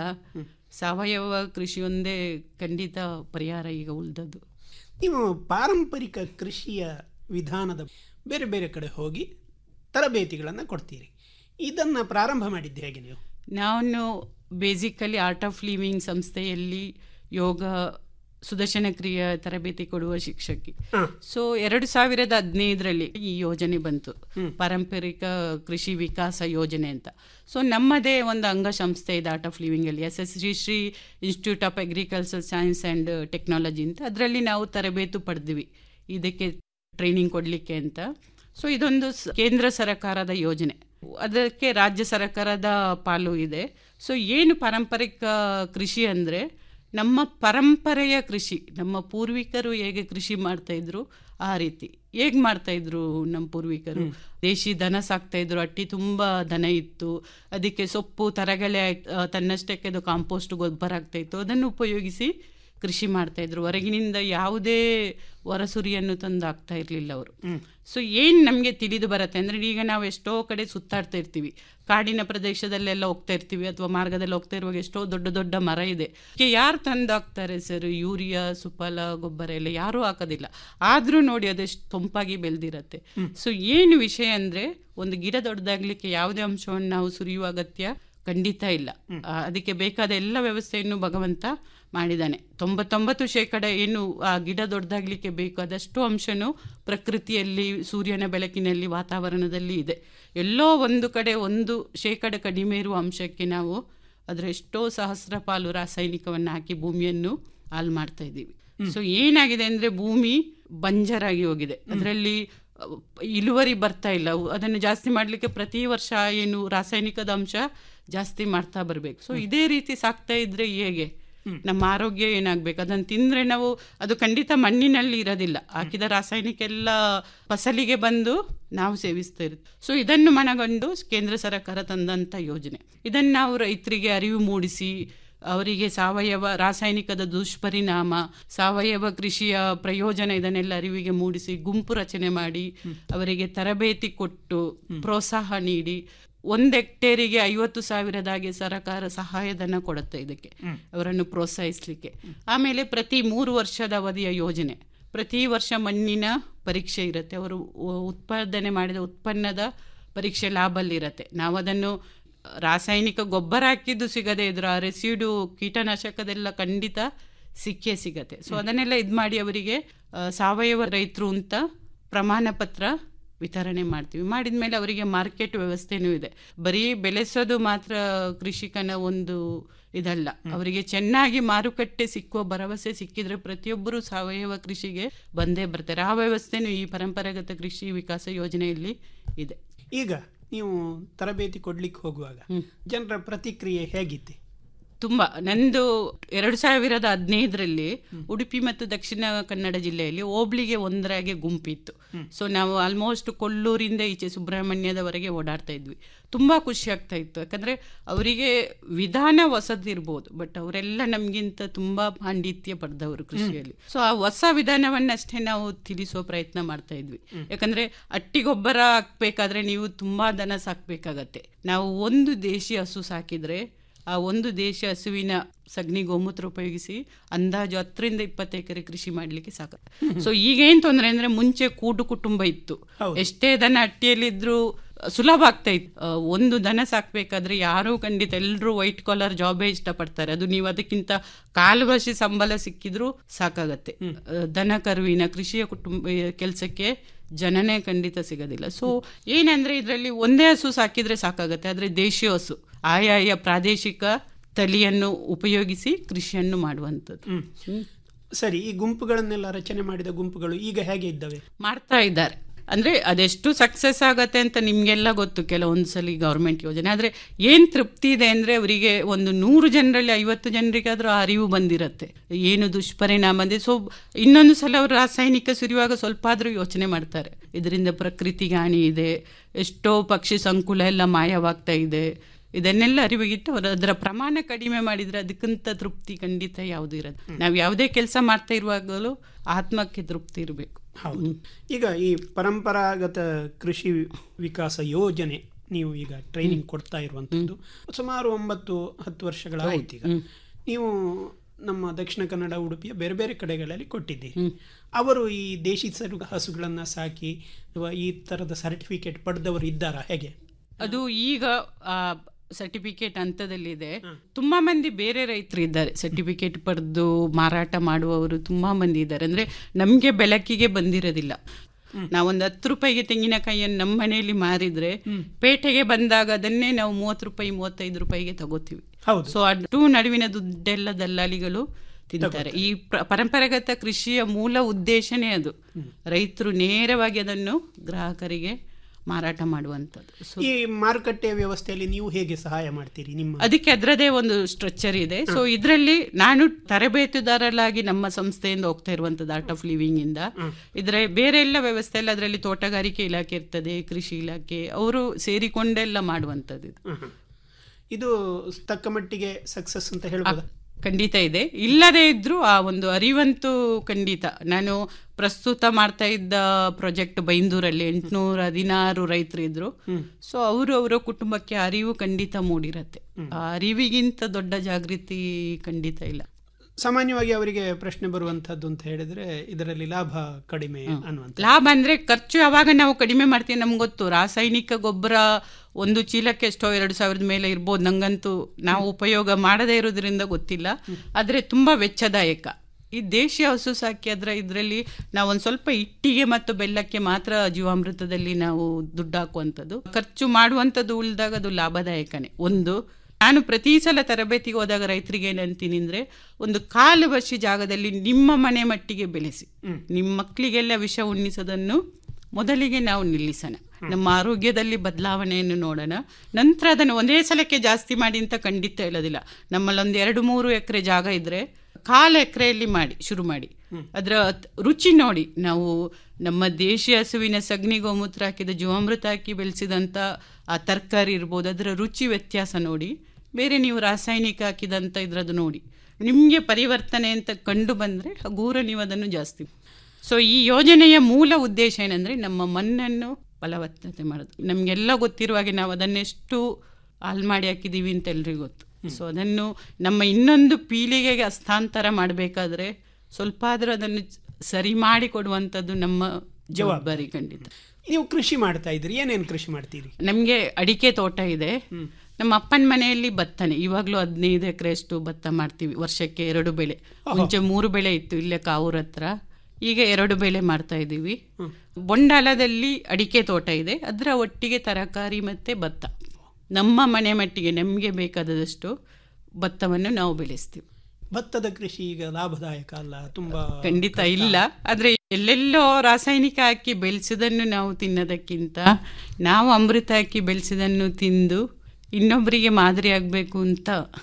ಸಾವಯವ ಕೃಷಿ ಒಂದೇ ಖಂಡಿತ ಪರಿಹಾರ ಈಗ ಉಳಿದದ್ದು ನೀವು ಪಾರಂಪರಿಕ ಕೃಷಿಯ ವಿಧಾನದ ಬೇರೆ ಬೇರೆ ಕಡೆ ಹೋಗಿ ತರಬೇತಿಗಳನ್ನು ಕೊಡ್ತೀರಿ ಇದನ್ನ ಪ್ರಾರಂಭ ಮಾಡಿದ್ದು ಹೇಗೆ ನೀವು ನಾನು ಬೇಸಿಕಲಿ ಆರ್ಟ್ ಆಫ್ ಲಿವಿಂಗ್ ಸಂಸ್ಥೆಯಲ್ಲಿ ಯೋಗ ಸುದರ್ಶನ ಕ್ರಿಯೆ ತರಬೇತಿ ಕೊಡುವ ಶಿಕ್ಷಕಿ ಸೊ ಎರಡು ಸಾವಿರದ ಹದಿನೈದರಲ್ಲಿ ಈ ಯೋಜನೆ ಬಂತು ಪಾರಂಪರಿಕ ಕೃಷಿ ವಿಕಾಸ ಯೋಜನೆ ಅಂತ ಸೊ ನಮ್ಮದೇ ಒಂದು ಅಂಗಸಂಸ್ಥೆ ಇದೆ ಆರ್ಟ್ ಆಫ್ ಲಿವಿಂಗ್ ಅಲ್ಲಿ S S Sri Sri institute of agriculture science and technology ಅಂತ ಅದರಲ್ಲಿ ನಾವು ತರಬೇತು ಪಡೆದ್ವಿ ಇದಕ್ಕೆ ಟ್ರೈನಿಂಗ್ ಕೊಡಲಿಕ್ಕೆ ಅಂತ ಸೊ ಇದೊಂದು ಸ- ಕೇಂದ್ರ ಸರ್ಕಾರದ ಯೋಜನೆ ಅದಕ್ಕೆ ರಾಜ್ಯ ಸರ್ಕಾರದ ಪಾಲು ಇದೆ ಸೊ ಏನು ಪಾರಂಪರಿಕ ಕೃಷಿ ಅಂದರೆ ನಮ್ಮ ಪರಂಪರೆಯ ಕೃಷಿ ನಮ್ಮ ಪೂರ್ವಿಕರು ಹೇಗೆ ಕೃಷಿ ಮಾಡ್ತಾ ಇದ್ರು ಆ ರೀತಿ ಹೇಗೆ ಮಾಡ್ತಾ ಇದ್ರು ನಮ್ಮ ಪೂರ್ವಿಕರು ದೇಶಿ ದನ ಸಾಕ್ತಾ ಇದ್ರು ಅಟ್ಟಿ ತುಂಬಾ ದನ ಇತ್ತು ಅದಕ್ಕೆ ಸೊಪ್ಪು ತರಗಳೆ ಆ, ತನ್ನಷ್ಟಕ್ಕೆ ಅದು ಕಾಂಪೋಸ್ಟ್ ಗೊಬ್ಬರ ಆಗ್ತಾ ಇತ್ತು ಅದನ್ನು ಉಪಯೋಗಿಸಿ ಕೃಷಿ ಮಾಡ್ತಾ ಇದ್ರು ಹೊರಗಿನಿಂದ ಯಾವುದೇ ಹೊರಸುರಿಯನ್ನು ತಂದು ಆಗ್ತಾ ಇರಲಿಲ್ಲ ಅವರು ಸೊ ಏನು ನಮಗೆ ತಿಳಿದು ಬರುತ್ತೆ ಅಂದರೆ ಈಗ ನಾವು ಎಷ್ಟೋ ಕಡೆ ಸುತ್ತಾಡ್ತಾ ಇರ್ತೀವಿ ಕಾಡಿನ ಪ್ರದೇಶದಲ್ಲೆಲ್ಲ ಹೋಗ್ತಾ ಇರ್ತೀವಿ ಅಥವಾ ಮಾರ್ಗದಲ್ಲಿ ಹೋಗ್ತಾ ಇರುವಾಗ ಎಷ್ಟೋ ದೊಡ್ಡ ದೊಡ್ಡ ಮರ ಇದೆ ಯಾರು ತಂದು ಹಾಕ್ತಾರೆ ಸರ್ ಯೂರಿಯಾ ಸುಫಲ ಗೊಬ್ಬರ ಎಲ್ಲ ಯಾರೂ ಹಾಕೋದಿಲ್ಲ ಆದರೂ ನೋಡಿ ಅದೆಷ್ಟು ಸೊಂಪಾಗಿ ಬೆಳೆದಿರತ್ತೆ ಸೊ ಏನು ವಿಷಯ ಅಂದರೆ ಒಂದು ಗಿಡ ದೊಡ್ಡದಾಗ್ಲಿಕ್ಕೆ ಯಾವುದೇ ಅಂಶವನ್ನು ನಾವು ಸುರಿಯುವ ಅಗತ್ಯ ಖಂಡಿತ ಇಲ್ಲ ಆ, ಅದಕ್ಕೆ ಬೇಕಾದ ಎಲ್ಲ ವ್ಯವಸ್ಥೆಯನ್ನು ಭಗವಂತ ಮಾಡಿದ್ದಾನೆ ತೊಂಬತ್ತೊಂಬತ್ತು ಶೇಕಡ ಏನು ಆ ಗಿಡ ದೊಡ್ಡದಾಗ್ಲಿಕ್ಕೆ ಬೇಕು ಅದಷ್ಟು ಅಂಶನು ಪ್ರಕೃತಿಯಲ್ಲಿ ಸೂರ್ಯನ ಬೆಳಕಿನಲ್ಲಿ ವಾತಾವರಣದಲ್ಲಿ ಇದೆ ಎಲ್ಲೋ ಒಂದು ಕಡೆ ಒಂದು ಶೇಕಡ ಕಡಿಮೆ ಇರುವ ಅಂಶಕ್ಕೆ ನಾವು ಅದರ ಎಷ್ಟೋ ಸಹಸ್ರ ಪಾಲು ರಾಸಾಯನಿಕವನ್ನು ಹಾಕಿ ಭೂಮಿಯನ್ನು ಹಾಳು ಮಾಡ್ತಾ ಇದ್ದೀವಿ ಸೊ ಏನಾಗಿದೆ ಅಂದ್ರೆ ಭೂಮಿ ಬಂಜರಾಗಿ ಹೋಗಿದೆ ಅದರಲ್ಲಿ ಇಳುವರಿ ಬರ್ತಾ ಇಲ್ಲ ಅವು- ಅದನ್ನು ಜಾಸ್ತಿ ಮಾಡಲಿಕ್ಕೆ ಪ್ರತಿ ವರ್ಷ ಏನು ರಾಸಾಯನಿಕದ ಅಂಶ ಜಾಸ್ತಿ ಮಾಡ್ತಾ ಬರಬೇಕು ಸೊ ಇದೇ ರೀತಿ ಸಾಕ್ತಾ ಇದ್ರೆ ಹೇಗೆ ನಮ್ಮ ಆರೋಗ್ಯ ಏನಾಗ್ಬೇಕು ಅದನ್ನು ತಿಂದ್ರೆ ನಾವು ಅದು ಖಂಡಿತ ಮಣ್ಣಿನಲ್ಲಿ ಇರೋದಿಲ್ಲ ಹಾಕಿದ ರಾಸಾಯನಿಕ ಎಲ್ಲ ಫಸಲಿಗೆ ಬಂದು ನಾವು ಸೇವಿಸ್ತಾ ಇರುತ್ತೆ ಸೊ ಇದನ್ನು ಮನಗಂಡು ಕೇಂದ್ರ ಸರ್ಕಾರ ತಂದಂತ ಯೋಜನೆ ಇದನ್ನು ನಾವು ರೈತರಿಗೆ ಅರಿವು ಮೂಡಿಸಿ ಅವರಿಗೆ ಸಾವಯವ ರಾಸಾಯನಿಕದ ದುಷ್ಪರಿಣಾಮ ಸಾವಯವ ಕೃಷಿಯ ಪ್ರಯೋಜನ ಇದನ್ನೆಲ್ಲ ಅರಿವಿಗೆ ಮೂಡಿಸಿ ಗುಂಪು ರಚನೆ ಮಾಡಿ ಅವರಿಗೆ ತರಬೇತಿ ಕೊಟ್ಟು ಪ್ರೋತ್ಸಾಹ ನೀಡಿ ಒಂದು ಹೆಕ್ಟೇರಿಗೆ ಐವತ್ತು ಸಾವಿರದಾಗೆ ಸರ್ಕಾರ ಸಹಾಯಧನ ಕೊಡುತ್ತೆ ಇದಕ್ಕೆ ಅವರನ್ನು ಪ್ರೋತ್ಸಾಹಿಸಲಿಕ್ಕೆ ಆಮೇಲೆ ಪ್ರತಿ ಮೂರು ವರ್ಷದ ಅವಧಿಯ ಯೋಜನೆ ಪ್ರತಿ ವರ್ಷ ಮಣ್ಣಿನ ಪರೀಕ್ಷೆ ಇರುತ್ತೆ ಅವರು ಉ- ಉತ್ಪಾದನೆ ಮಾಡಿದ ಉತ್ಪನ್ನದ ಪರೀಕ್ಷೆ ಲ್ಯಾಬಲ್ಲಿರುತ್ತೆ ನಾವು ಅದನ್ನು ರಾಸಾಯನಿಕ ಗೊಬ್ಬರ ಹಾಕಿದ್ದು ಸಿಗದೆ ಇದ್ರು ಆ ರೆಸಿಡು ಕೀಟನಾಶಕದೆಲ್ಲ ಖಂಡಿತ ಸಿಕ್ಕೇ ಸಿಗತ್ತೆ ಸೊ ಅದನ್ನೆಲ್ಲ ಇದು ಮಾಡಿ ಅವರಿಗೆ ಆ, ಸಾವಯವ ರೈತರು ಅಂತ ಪ್ರಮಾಣ ಪತ್ರ ವಿತರಣೆ ಮಾಡ್ತೀವಿ ಮಾಡಿದ ಮೇಲೆ ಅವರಿಗೆ ಮಾರ್ಕೆಟ್ ವ್ಯವಸ್ಥೆನೂ ಇದೆ ಬರೀ ಬೆಳೆಸೋದು ಮಾತ್ರ ಕೃಷಿಕನ ಒಂದು ಇದಲ್ಲ ಅವರಿಗೆ ಚೆನ್ನಾಗಿ ಮಾರುಕಟ್ಟೆ ಸಿಕ್ಕುವ ಭರವಸೆ ಸಿಕ್ಕಿದ್ರೆ ಪ್ರತಿಯೊಬ್ಬರು ಸಾವಯವ ಕೃಷಿಗೆ ಬಂದೇ ಬರ್ತಾರೆ ಆ ವ್ಯವಸ್ಥೆನೂ ಈ ಪರಂಪರಾಗತ ಕೃಷಿ ವಿಕಾಸ ಯೋಜನೆಯಲ್ಲಿ ಇದೆ ಈಗ ನೀವು ತರಬೇತಿ ಕೊಡ್ಲಿಕ್ಕೆ ಹೋಗುವಾಗ ಜನರ ಪ್ರತಿಕ್ರಿಯೆ ಹೇಗಿತ್ತೆ ತುಂಬಾ ನಂದು ಎರಡು ಸಾವಿರದ ಹದಿನೈದರಲ್ಲಿ ಉಡುಪಿ ಮತ್ತು ದಕ್ಷಿಣ ಕನ್ನಡ ಜಿಲ್ಲೆಯಲ್ಲಿ ಹೋಬ್ಳಿಗೆ ಒಂದರಾಗೆ ಗುಂಪಿತ್ತು ಸೊ ನಾವು ಆಲ್ಮೋಸ್ಟ್ ಕೊಲ್ಲೂರಿಂದ ಈಚೆ ಸುಬ್ರಹ್ಮಣ್ಯದವರೆಗೆ ಓಡಾಡ್ತಾ ಇದ್ವಿ ತುಂಬಾ ಖುಷಿ ಆಗ್ತಾ ಇತ್ತು ಯಾಕಂದ್ರೆ ಅವರಿಗೆ ವಿಧಾನ ಹೊಸದಿರ್ಬೋದು ಬಟ್ ಅವರೆಲ್ಲ ನಮ್ಗಿಂತ ತುಂಬಾ ಪಾಂಡಿತ್ಯ ಪಡೆದವರು ಕೃಷಿಯಲ್ಲಿ ಸೊ ಆ ಹೊಸ ವಿಧಾನವನ್ನಷ್ಟೇ ನಾವು ತಿಳಿಸೋ ಪ್ರಯತ್ನ ಮಾಡ್ತಾ ಇದ್ವಿ ಯಾಕಂದ್ರೆ ಅಟ್ಟಿ ಗೊಬ್ಬರ ಹಾಕ್ಬೇಕಾದ್ರೆ ನೀವು ತುಂಬಾ ದನ ಸಾಕ್ಬೇಕಾಗತ್ತೆ ನಾವು ಒಂದು ದೇಶಿ ಹಸು ಸಾಕಿದ್ರೆ ಆ ಒಂದು ದೇಶ ಹಸುವಿನ ಸಗಣಿ ಗೋಮೂತ್ರ ಉಪಯೋಗಿಸಿ ಅಂದಾಜು ಹತ್ತರಿಂದ ಇಪ್ಪತ್ತು ಎಕರೆ ಕೃಷಿ ಮಾಡ್ಲಿಕ್ಕೆ ಸಾಕು ಸೊ ಈಗ ಏನ್ ತೊಂದ್ರೆ ಅಂದ್ರೆ ಮುಂಚೆ ಕೂಡು ಕುಟುಂಬ ಇತ್ತು ಎಷ್ಟೇ ದನ ಅಟ್ಟಿಯಲ್ಲಿದ್ರು ಸುಲಭ ಆಗ್ತಾ ಇತ್ತು ಆ, ಒಂದು ದನ ಸಾಕ್ಬೇಕಾದ್ರೆ ಯಾರು ಖಂಡಿತ ಎಲ್ಲರೂ ವೈಟ್ ಕಾಲರ್ ಜಾಬೇ ಇಷ್ಟಪಡ್ತಾರೆ ಅದು ನೀವು ಅದಕ್ಕಿಂತ ಕಾಲುವಶಿ ಸಂಬಳ ಸಿಕ್ಕಿದ್ರು ಸಾಕಾಗತ್ತೆ ಆ, ದನ ಕರುವಿನ ಕೃಷಿಯ ಕುಟುಂಬ ಕೆಲಸಕ್ಕೆ ಜನನೇ ಖಂಡಿತ ಸಿಗೋದಿಲ್ಲ ಸೊ ಏನಂದ್ರೆ ಇದರಲ್ಲಿ ಒಂದೇ ಹಸು ಸಾಕಿದ್ರೆ ಸಾಕಾಗತ್ತೆ ಆದ್ರೆ ದೇಶೀಯ ಹಸು ಆಯಾಯ ಪ್ರಾದೇಶಿಕ ತಳಿಯನ್ನು ಉಪಯೋಗಿಸಿ ಕೃಷಿಯನ್ನು ಮಾಡುವಂಥದ್ದು ಸರಿ ಈ ಗುಂಪುಗಳನ್ನೆಲ್ಲ ರಚನೆ ಮಾಡಿದ ಗುಂಪುಗಳು ಈಗ ಹೇಗೆ ಇದ್ದಾವೆ ಮಾಡ್ತಾ ಇದ್ದಾರೆ ಅಂದ್ರೆ ಅದೆಷ್ಟು ಸಕ್ಸಸ್ ಆಗತ್ತೆ ಅಂತ ನಿಮ್ಗೆಲ್ಲ ಗೊತ್ತು ಕೆಲವೊಂದು ಸಲ ಗೌರ್ಮೆಂಟ್ ಯೋಜನೆ ಆದ್ರೆ ಏನ್ ತೃಪ್ತಿ ಇದೆ ಅಂದ್ರೆ ಅವರಿಗೆ ಒಂದು ನೂರು ಜನರಲ್ಲಿ ಐವತ್ತು ಜನರಿಗಾದ್ರೂ ಆ ಅರಿವು ಬಂದಿರತ್ತೆ ಏನು ದುಷ್ಪರಿಣಾಮ ಅಂದ್ರೆ ಸೊ ಇನ್ನೊಂದು ಸಲ ಅವರು ರಾಸಾಯನಿಕ ಸುರಿಯುವಾಗ ಸ್ವಲ್ಪ ಆದ್ರೂ ಯೋಚನೆ ಮಾಡ್ತಾರೆ ಇದರಿಂದ ಪ್ರಕೃತಿಗೆ ಹಾನಿ ಇದೆ ಎಷ್ಟೋ ಪಕ್ಷಿ ಸಂಕುಲ ಎಲ್ಲ ಮಾಯವಾಗ್ತಾ ಇದೆ ಇದನ್ನೆಲ್ಲ ಅರಿವಿಗಿಟ್ಟು ಅವರು ಅದರ ಪ್ರಮಾಣ ಕಡಿಮೆ ಮಾಡಿದ್ರೆ ಅದಕ್ಕಿಂತ ತೃಪ್ತಿ ಖಂಡಿತ ಯಾವುದು ಇರೋದು ನಾವು ಯಾವುದೇ ಕೆಲಸ ಮಾಡ್ತಾ ಇರುವಾಗಲೂ ಆತ್ಮಕ್ಕೆ ತೃಪ್ತಿ ಇರಬೇಕು ಹೌದು ಈಗ ಈ ಪರಂಪರಾಗತ ಕೃಷಿ ವಿಕಾಸ ಯೋಜನೆ ನೀವು ಈಗ ಟ್ರೈನಿಂಗ್ ಕೊಡ್ತಾ ಇರುವಂತದ್ದು ಸುಮಾರು ಒಂಬತ್ತು ಹತ್ತು ವರ್ಷಗಳ ಆಯ್ತು ಈಗ ನೀವು ನಮ್ಮ ದಕ್ಷಿಣ ಕನ್ನಡ ಉಡುಪಿಯ ಬೇರೆ ಬೇರೆ ಕಡೆಗಳಲ್ಲಿ ಕೊಟ್ಟಿದ್ದೀರಿ ಅವರು ಈ ದೇಶಿ ಸರು ಹಸುಗಳನ್ನ ಸಾಕಿ ಅಥವಾ ಈ ತರದ ಸರ್ಟಿಫಿಕೇಟ್ ಪಡೆದವರು ಇದ್ದಾರಾ ಹೇಗೆ ಅದು ಈಗ ಸರ್ಟಿಫಿಕೇಟ್ ಹಂತದಲ್ಲಿದೆ ತುಂಬಾ ಮಂದಿ ಬೇರೆ ರೈತರು ಇದ್ದಾರೆ ಸರ್ಟಿಫಿಕೇಟ್ ಪಡೆದು ಮಾರಾಟ ಮಾಡುವವರು ತುಂಬಾ ಮಂದಿ ಇದ್ದಾರೆ ಅಂದ್ರೆ ನಮ್ಗೆ ಬೆಳಕಿಗೆ ಬಂದಿರೋದಿಲ್ಲ ನಾವೊಂದು ಹತ್ತು ರೂಪಾಯಿಗೆ ತೆಂಗಿನಕಾಯಿಯನ್ನು ನಮ್ಮ ಮನೆಯಲ್ಲಿ ಮಾರಿದ್ರೆ ಪೇಟೆಗೆ ಬಂದಾಗ ಅದನ್ನೇ ನಾವು ಮೂವತ್ತು ರೂಪಾಯಿ ಮೂವತ್ತೈದು ರೂಪಾಯಿಗೆ ತಗೋತೀವಿ ಸೊ ಅಷ್ಟು ನಡುವಿನ ದುಡ್ಡೆಲ್ಲ ದಲ್ಲಾಳಿಗಳು ತಿಂತಾರೆ ಈ ಪ್ರ- ಪರಂಪರಾಗತ ಕೃಷಿಯ ಮೂಲ ಉದ್ದೇಶನೇ ಅದು ರೈತರು ನೇರವಾಗಿ ಅದನ್ನು ಗ್ರಾಹಕರಿಗೆ ಮಾರಾಟ ಮಾಡುವಂಥದ್ದು ಸೊ ಈ ಮಾರುಕಟ್ಟೆ ವ್ಯವಸ್ಥೆಯಲ್ಲಿ ನೀವು ಹೇಗೆ ಸಹಾಯ ಮಾಡ್ತೀರಿ ನಿಮ್ಮ ಅದಕ್ಕೆ ಅದರದೇ ಒಂದು ಸ್ಟ್ರಕ್ಚರ್ ಇದೆ ಸೊ ಇದರಲ್ಲಿ ನಾನು ತರಬೇತುದಾರರಾಗಿ ನಮ್ಮ ಸಂಸ್ಥೆಯಿಂದ ಹೋಗ್ತಾ ಇರುವಂತದ್ದು ಆರ್ಟ್ ಆಫ್ ಲಿವಿಂಗ್ ಇಂದ ಇದ್ರೆ ಬೇರೆ ಎಲ್ಲ ವ್ಯವಸ್ಥೆ ಎಲ್ಲ ಅದರಲ್ಲಿ ತೋಟಗಾರಿಕೆ ಇಲಾಖೆ ಇರ್ತದೆ ಕೃಷಿ ಇಲಾಖೆ ಅವರು ಸೇರಿಕೊಂಡೆಲ್ಲ ಮಾಡುವಂತದ್ದು ಇದು ಹ, ಹ. ಇದು ತಕ್ಕ ಮಟ್ಟಿಗೆ ಸಕ್ಸಸ್ ಅಂತ ಹೇಳ್ಬೋದು ಖಂಡಿತ ಇದೆ ಇಲ್ಲದೇ ಇದ್ರೂ ಆ ಒಂದು ಅರಿವಂತೂ ಖಂಡಿತ ನಾನು ಪ್ರಸ್ತುತ ಮಾಡ್ತಾ ಇದ್ದ ಪ್ರಾಜೆಕ್ಟ್ ಬೈಂದೂರಲ್ಲಿ ಎಂಟುನೂರ ಹದಿನಾರು ರೈತರು ಇದ್ರು ಸೊ ಅವರು ಅವರ ಕುಟುಂಬಕ್ಕೆ ಅರಿವು ಖಂಡಿತ ಮೂಡಿರತ್ತೆ ಆ ಅರಿವಿಗಿಂತ ದೊಡ್ಡ ಜಾಗೃತಿ ಖಂಡಿತ ಇಲ್ಲ ಸಾಮಾನ್ಯವಾಗಿ ಅವರಿಗೆ ಪ್ರಶ್ನೆ ಬರುವಂತದ್ದು ಅಂತ ಹೇಳಿದ್ರೆ ಇದರಲ್ಲಿ ಲಾಭ ಕಡಿಮೆ ಅನ್ನುವಂಥ ಲಾಭ ಅಂದ್ರೆ ಖರ್ಚು ಯಾವಾಗ ನಾವು ಕಡಿಮೆ ಮಾಡ್ತೀವಿ ನಮ್ಗೆ ಗೊತ್ತು ರಾಸಾಯನಿಕ ಗೊಬ್ಬರ ಒಂದು ಚೀಲಕ್ಕೆ ಎಷ್ಟೋ ಎರಡು ಸಾವಿರದ ಮೇಲೆ ಇರ್ಬೋದು ನಂಗಂತೂ ನಾವು ಉಪಯೋಗ ಮಾಡದೇ ಇರೋದ್ರಿಂದ ಗೊತ್ತಿಲ್ಲ ಆದ್ರೆ ತುಂಬಾ ವೆಚ್ಚದಾಯಕ ಈ ದೇಶೀಯ ಹಸು ಸಾಕಿ ಅದರ ಇದರಲ್ಲಿ ನಾವು ಒಂದು ಸ್ವಲ್ಪ ಇಟ್ಟಿಗೆ ಮತ್ತು ಬೆಲ್ಲಕ್ಕೆ ಮಾತ್ರ ಜೀವಾಮೃತದಲ್ಲಿ ನಾವು ದುಡ್ಡು ಹಾಕುವಂಥದ್ದು ಖರ್ಚು ಮಾಡುವಂಥದ್ದು ಉಳಿದಾಗ ಅದು ಲಾಭದಾಯಕನೇ ಒಂದು ನಾನು ಪ್ರತಿ ಸಲ ತರಬೇತಿಗೆ ಹೋದಾಗ ರೈತರಿಗೆ ಏನಂತೀನಿ ಅಂದ್ರೆ ಒಂದು ಕಾಲು ವರ್ಷ ಜಾಗದಲ್ಲಿ ನಿಮ್ಮ ಮನೆ ಮಟ್ಟಿಗೆ ಬೆಳೆಸಿ ನಿಮ್ಮ ಮಕ್ಕಳಿಗೆಲ್ಲ ವಿಷ ಉಣ್ಣಿಸೋದನ್ನು ಮೊದಲಿಗೆ ನಾವು ನಿಲ್ಲಿಸೋಣ ನಮ್ಮ ಆರೋಗ್ಯದಲ್ಲಿ ಬದಲಾವಣೆಯನ್ನು ನೋಡೋಣ ನಂತರ ಅದನ್ನು ಒಂದೇ ಸಲಕ್ಕೆ ಜಾಸ್ತಿ ಮಾಡಿ ಅಂತ ಖಂಡಿತ ಹೇಳೋದಿಲ್ಲ ನಮ್ಮಲ್ಲೊಂದು ಎರಡು ಮೂರು ಎಕರೆ ಜಾಗ ಇದ್ರೆ ಕಾಲು ಎಕರೆಯಲ್ಲಿ ಮಾಡಿ ಶುರು ಮಾಡಿ ಅದರ ರುಚಿ ನೋಡಿ ನಾವು ನಮ್ಮ ದೇಶೀಯ ಹಸುವಿನ ಸಗಣಿ ಗೋಮೂತ್ರ ಹಾಕಿದ ಜೀವಾಮೃತ ಹಾಕಿ ಬೆಳೆಸಿದಂಥ ಆ ತರಕಾರಿ ಇರ್ಬೋದು ಅದರ ರುಚಿ ವ್ಯತ್ಯಾಸ ನೋಡಿ ಬೇರೆ ನೀವು ರಾಸಾಯನಿಕ ಹಾಕಿದಂಥ ಇದ್ರದ್ದು ನೋಡಿ ನಿಮಗೆ ಪರಿವರ್ತನೆ ಅಂತ ಕಂಡು ಬಂದರೆ ಹಗೂರ ನೀವು ಅದನ್ನು ಜಾಸ್ತಿ ಸೊ ಈ ಯೋಜನೆಯ ಮೂಲ ಉದ್ದೇಶ ಏನಂದ್ರೆ ನಮ್ಮ ಮಣ್ಣನ್ನು ಫಲವತ್ತತೆ ಮಾಡೋದು ನಮಗೆಲ್ಲ ಗೊತ್ತಿರುವ ಹಾಗೆ ನಾವು ಅದನ್ನೆಷ್ಟು ಹಾಳು ಮಾಡಿ ಹಾಕಿದ್ದೀವಿ ಅಂತ ಎಲ್ರಿಗೂ ಗೊತ್ತು ಸೊ ಅದನ್ನು ನಮ್ಮ ಇನ್ನೊಂದು ಪೀಳಿಗೆಗೆ ಹಸ್ತಾಂತರ ಮಾಡಬೇಕಾದ್ರೆ ಸ್ವಲ್ಪ ಆದರೂ ಅದನ್ನು ಸರಿ ಮಾಡಿ ಕೊಡುವಂಥದ್ದು ನಮ್ಮ ಜವಾಬ್ದಾರಿ ಖಂಡಿತ ನೀವು ಕೃಷಿ ಮಾಡ್ತಾ ಇದ್ರಿ ಏನೇನು ಕೃಷಿ ಮಾಡ್ತೀರಿ ನಮಗೆ ಅಡಿಕೆ ತೋಟ ಇದೆ ನಮ್ಮ ಅಪ್ಪನ ಮನೆಯಲ್ಲಿ ಭತ್ತನೆ ಇವಾಗಲೂ ಹದಿನೈದು ಎಕರೆಯಷ್ಟು ಭತ್ತ ಮಾಡ್ತೀವಿ ವರ್ಷಕ್ಕೆ ಎರಡು ಬೆಳೆ ಮುಂಚೆ ಮೂರು ಬೆಳೆ ಇತ್ತು ಇಲ್ಲೇ ಕಾವೂರ್ ಹತ್ರ ಈಗ ಎರಡು ಬೆಳೆ ಮಾಡ್ತಾ ಇದ್ದೀವಿ ಬೊಂಡಾಲದಲ್ಲಿ ಅಡಿಕೆ ತೋಟ ಇದೆ ಅದರ ಒಟ್ಟಿಗೆ ತರಕಾರಿ ಮತ್ತೆ ಭತ್ತ ನಮ್ಮ ಮನೆ ಮಟ್ಟಿಗೆ ನಮಗೆ ಬೇಕಾದಷ್ಟು ಭತ್ತವನ್ನು ನಾವು ಬೆಳೆಸ್ತೀವಿ ಭತ್ತದ ಕೃಷಿ ಈಗ ಲಾಭದಾಯಕ ಅಲ್ಲ ತುಂಬಾ ಖಂಡಿತ ಇಲ್ಲ ಆದ್ರೆ ಎಲ್ಲೆಲ್ಲೋ ರಾಸಾಯನಿಕ ಹಾಕಿ ಬೆಳೆಸಿದನ್ನು ನಾವು ತಿನ್ನೋದಕ್ಕಿಂತ ನಾವು ಅಮೃತ ಹಾಕಿ ಬೆಳೆಸಿದನ್ನು ತಿಂದು ಇನ್ನೊಬ್ಬರಿಗೆ ಮಾದರಿ ಆಗಬೇಕು ಅಂತ